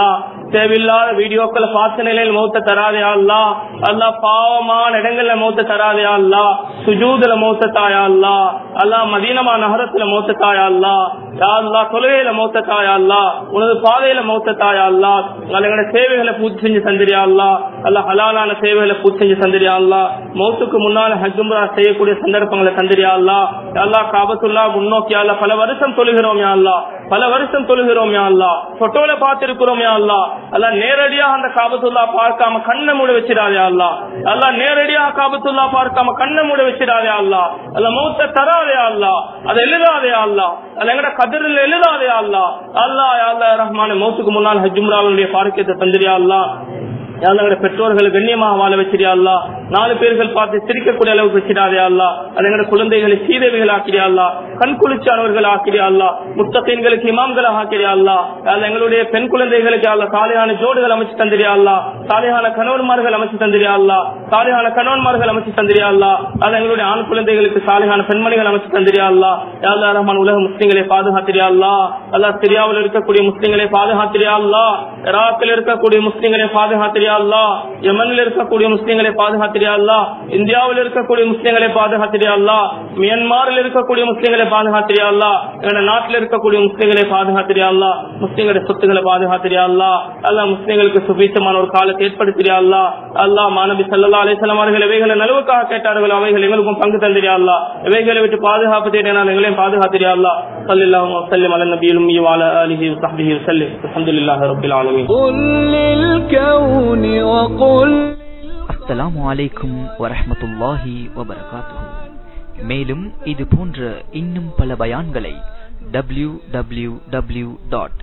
Speaker 1: தேவையில்லாத வீடியோக்களை பார்த்த நிலையில் மௌத்த தராதே அல்லா அல்லா பாவமான இடங்கள்ல மௌத்த தராதே அல்லா சுஜூதுல மௌத்த தாயா அல்லா அல்லா மதீனமா நகரத்துல மௌத்த தாயா அல்லா யா அல்லா தொழுகையில மௌத்த தாயா அல்லா உனது பாதையில மௌத்த தாயா அல்லா எங்களோட சேவைகளை பூர்த்தி செஞ்சு தந்திரியா அல்லா அல்ல ஹலாலான சேவைகளை பூர்த்தி செஞ்சு தந்திரியா அல்லா மௌத்துக்கு முன்னால ஹஜ்ஜும்ரா செய்யக்கூடிய சந்தர்ப்பங்களை தந்திரியா அல்லா அல்லா காபத்துல்லா முன்னோக்கி அல்லா பல வருஷம் தொழுகிறோம் யா அல்லா பல வருஷம் தொழுகிறோம் யா அல்லா போட்டோல பார்த்திருக்கிறோம் யா அல்லா அல்லா நேரடியாக அந்த காபத்துல்லா பார்க்காம கண்ணை மூட வச்சிடாதே அல்லா அல்லா நேரடியாக காபத்துல்லா பார்க்காம கண்ணை மூட வச்சிடாதே அல்லா அல்ல மௌத்த தராதே அல்லா அதை எழுதாதே அல்லா அல்ல எங்கட கதிரில் எழுதாதே அல்லா அல்லா அல்லா ரஹ்மான மௌத்துக்கு முன்னால் ஹஜ்ஜும்ராவுடைய பாரக்கியத்தை தந்திரியா அல்லா எங்களோட பெற்றோர்களை கண்ணியமாக வாழ வச்சிரியா அல்லா நாலு பேர்கள் பார்த்து சிரிக்கக்கூடிய அளவுக்கு வச்சிடாதே அல்லா அது எங்களோட குழந்தைகளை சீதேவிகள் ஆக்கிறியா அல்லா கண் குளிச்சானவர்கள் ஆக்கிறியா அல்லா முத்தகீன்களுக்கு இமாம்களாக ஆக்கிறியா அல்லா அது எங்களுடைய பெண் குழந்தைகளுக்கு அல்ல சாலையான ஜோடுகள் அமைச்சு தந்திரியா அல்லா சாலையான கணவன்மார்கள் அமைச்சு தந்திரியா அல்லா சாலையான கணவன்மார்கள் அமைச்சு தந்திரியா அல்லா அது எங்களுடைய ஆண் குழந்தைகளுக்கு சாலையான பெண்மணிகள் அமைச்சு தந்திரியா அல்லா அல்லா ரஹ்மான் உலக முஸ்லிம்களை பாதுகாத்திரியா அல்லா அல்லா சிரியாவில் இருக்கக்கூடிய முஸ்லிம்களை பாதுகாத்திரியா அல்லா இராக்கில் இருக்கக்கூடிய முஸ்லிம்களை பாதுகாத்திரியா அல்லா யமனில் இருக்கக்கூடிய முஸ்லிம்களை பாதுகாத்திரியா அல்லா இந்தியாவில் இருக்கக்கூடிய முஸ்லிம்களை பாதுகாத்திரியா அல்லா மியான்மரில் இருக்கக்கூடிய முஸ்லிம்களை பாதுகாத்திரியா அல்லா எங்க நாட்டில் இருக்கக்கூடிய முஸ்லிம்களை பாதுகாத்திரியா அல்லா முஸ்லிம்களுடைய சொத்துக்களை பாதுகாத்திரியா அல்லா அல்லா முஸ்லிம்களுக்கு சுபீச்சமான ஒரு காலத்தை ஏற்படுத்தியா அல்லா அல்லா மாணவி சல்லா அலிசல்லாம் அவர்கள் இவைகளை நலவுக்காக கேட்டார்கள் அவைகள் எங்களுக்கும் பங்கு தந்திரியா அல்லா இவைகளை விட்டு பாதுகாப்பு தேடினால் எங்களையும் பாதுகாத்திரியா அல்லா صلى الله وسلم على النبي الأمي وعلى آله وصحبه وسلم الحمد لله رب العالمين
Speaker 2: قل للكون وقل
Speaker 3: அஸ்ஸலாமு அலைக்கும் வரஹ்மத்துல்லாஹி வபரகாத்துஹு மேலும் இது போன்ற இன்னும் பல பயான்களை W W W dot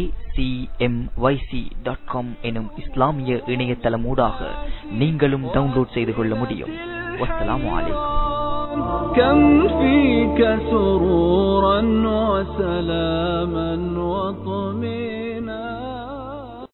Speaker 3: dot com எனும் இஸ்லாமிய இணையதளமூடாக நீங்களும் டவுன்லோட் செய்து கொள்ள முடியும் வஸ்ஸலாமு அலைக்கும்
Speaker 2: كم فيك سرورا وسلاما وطمئنا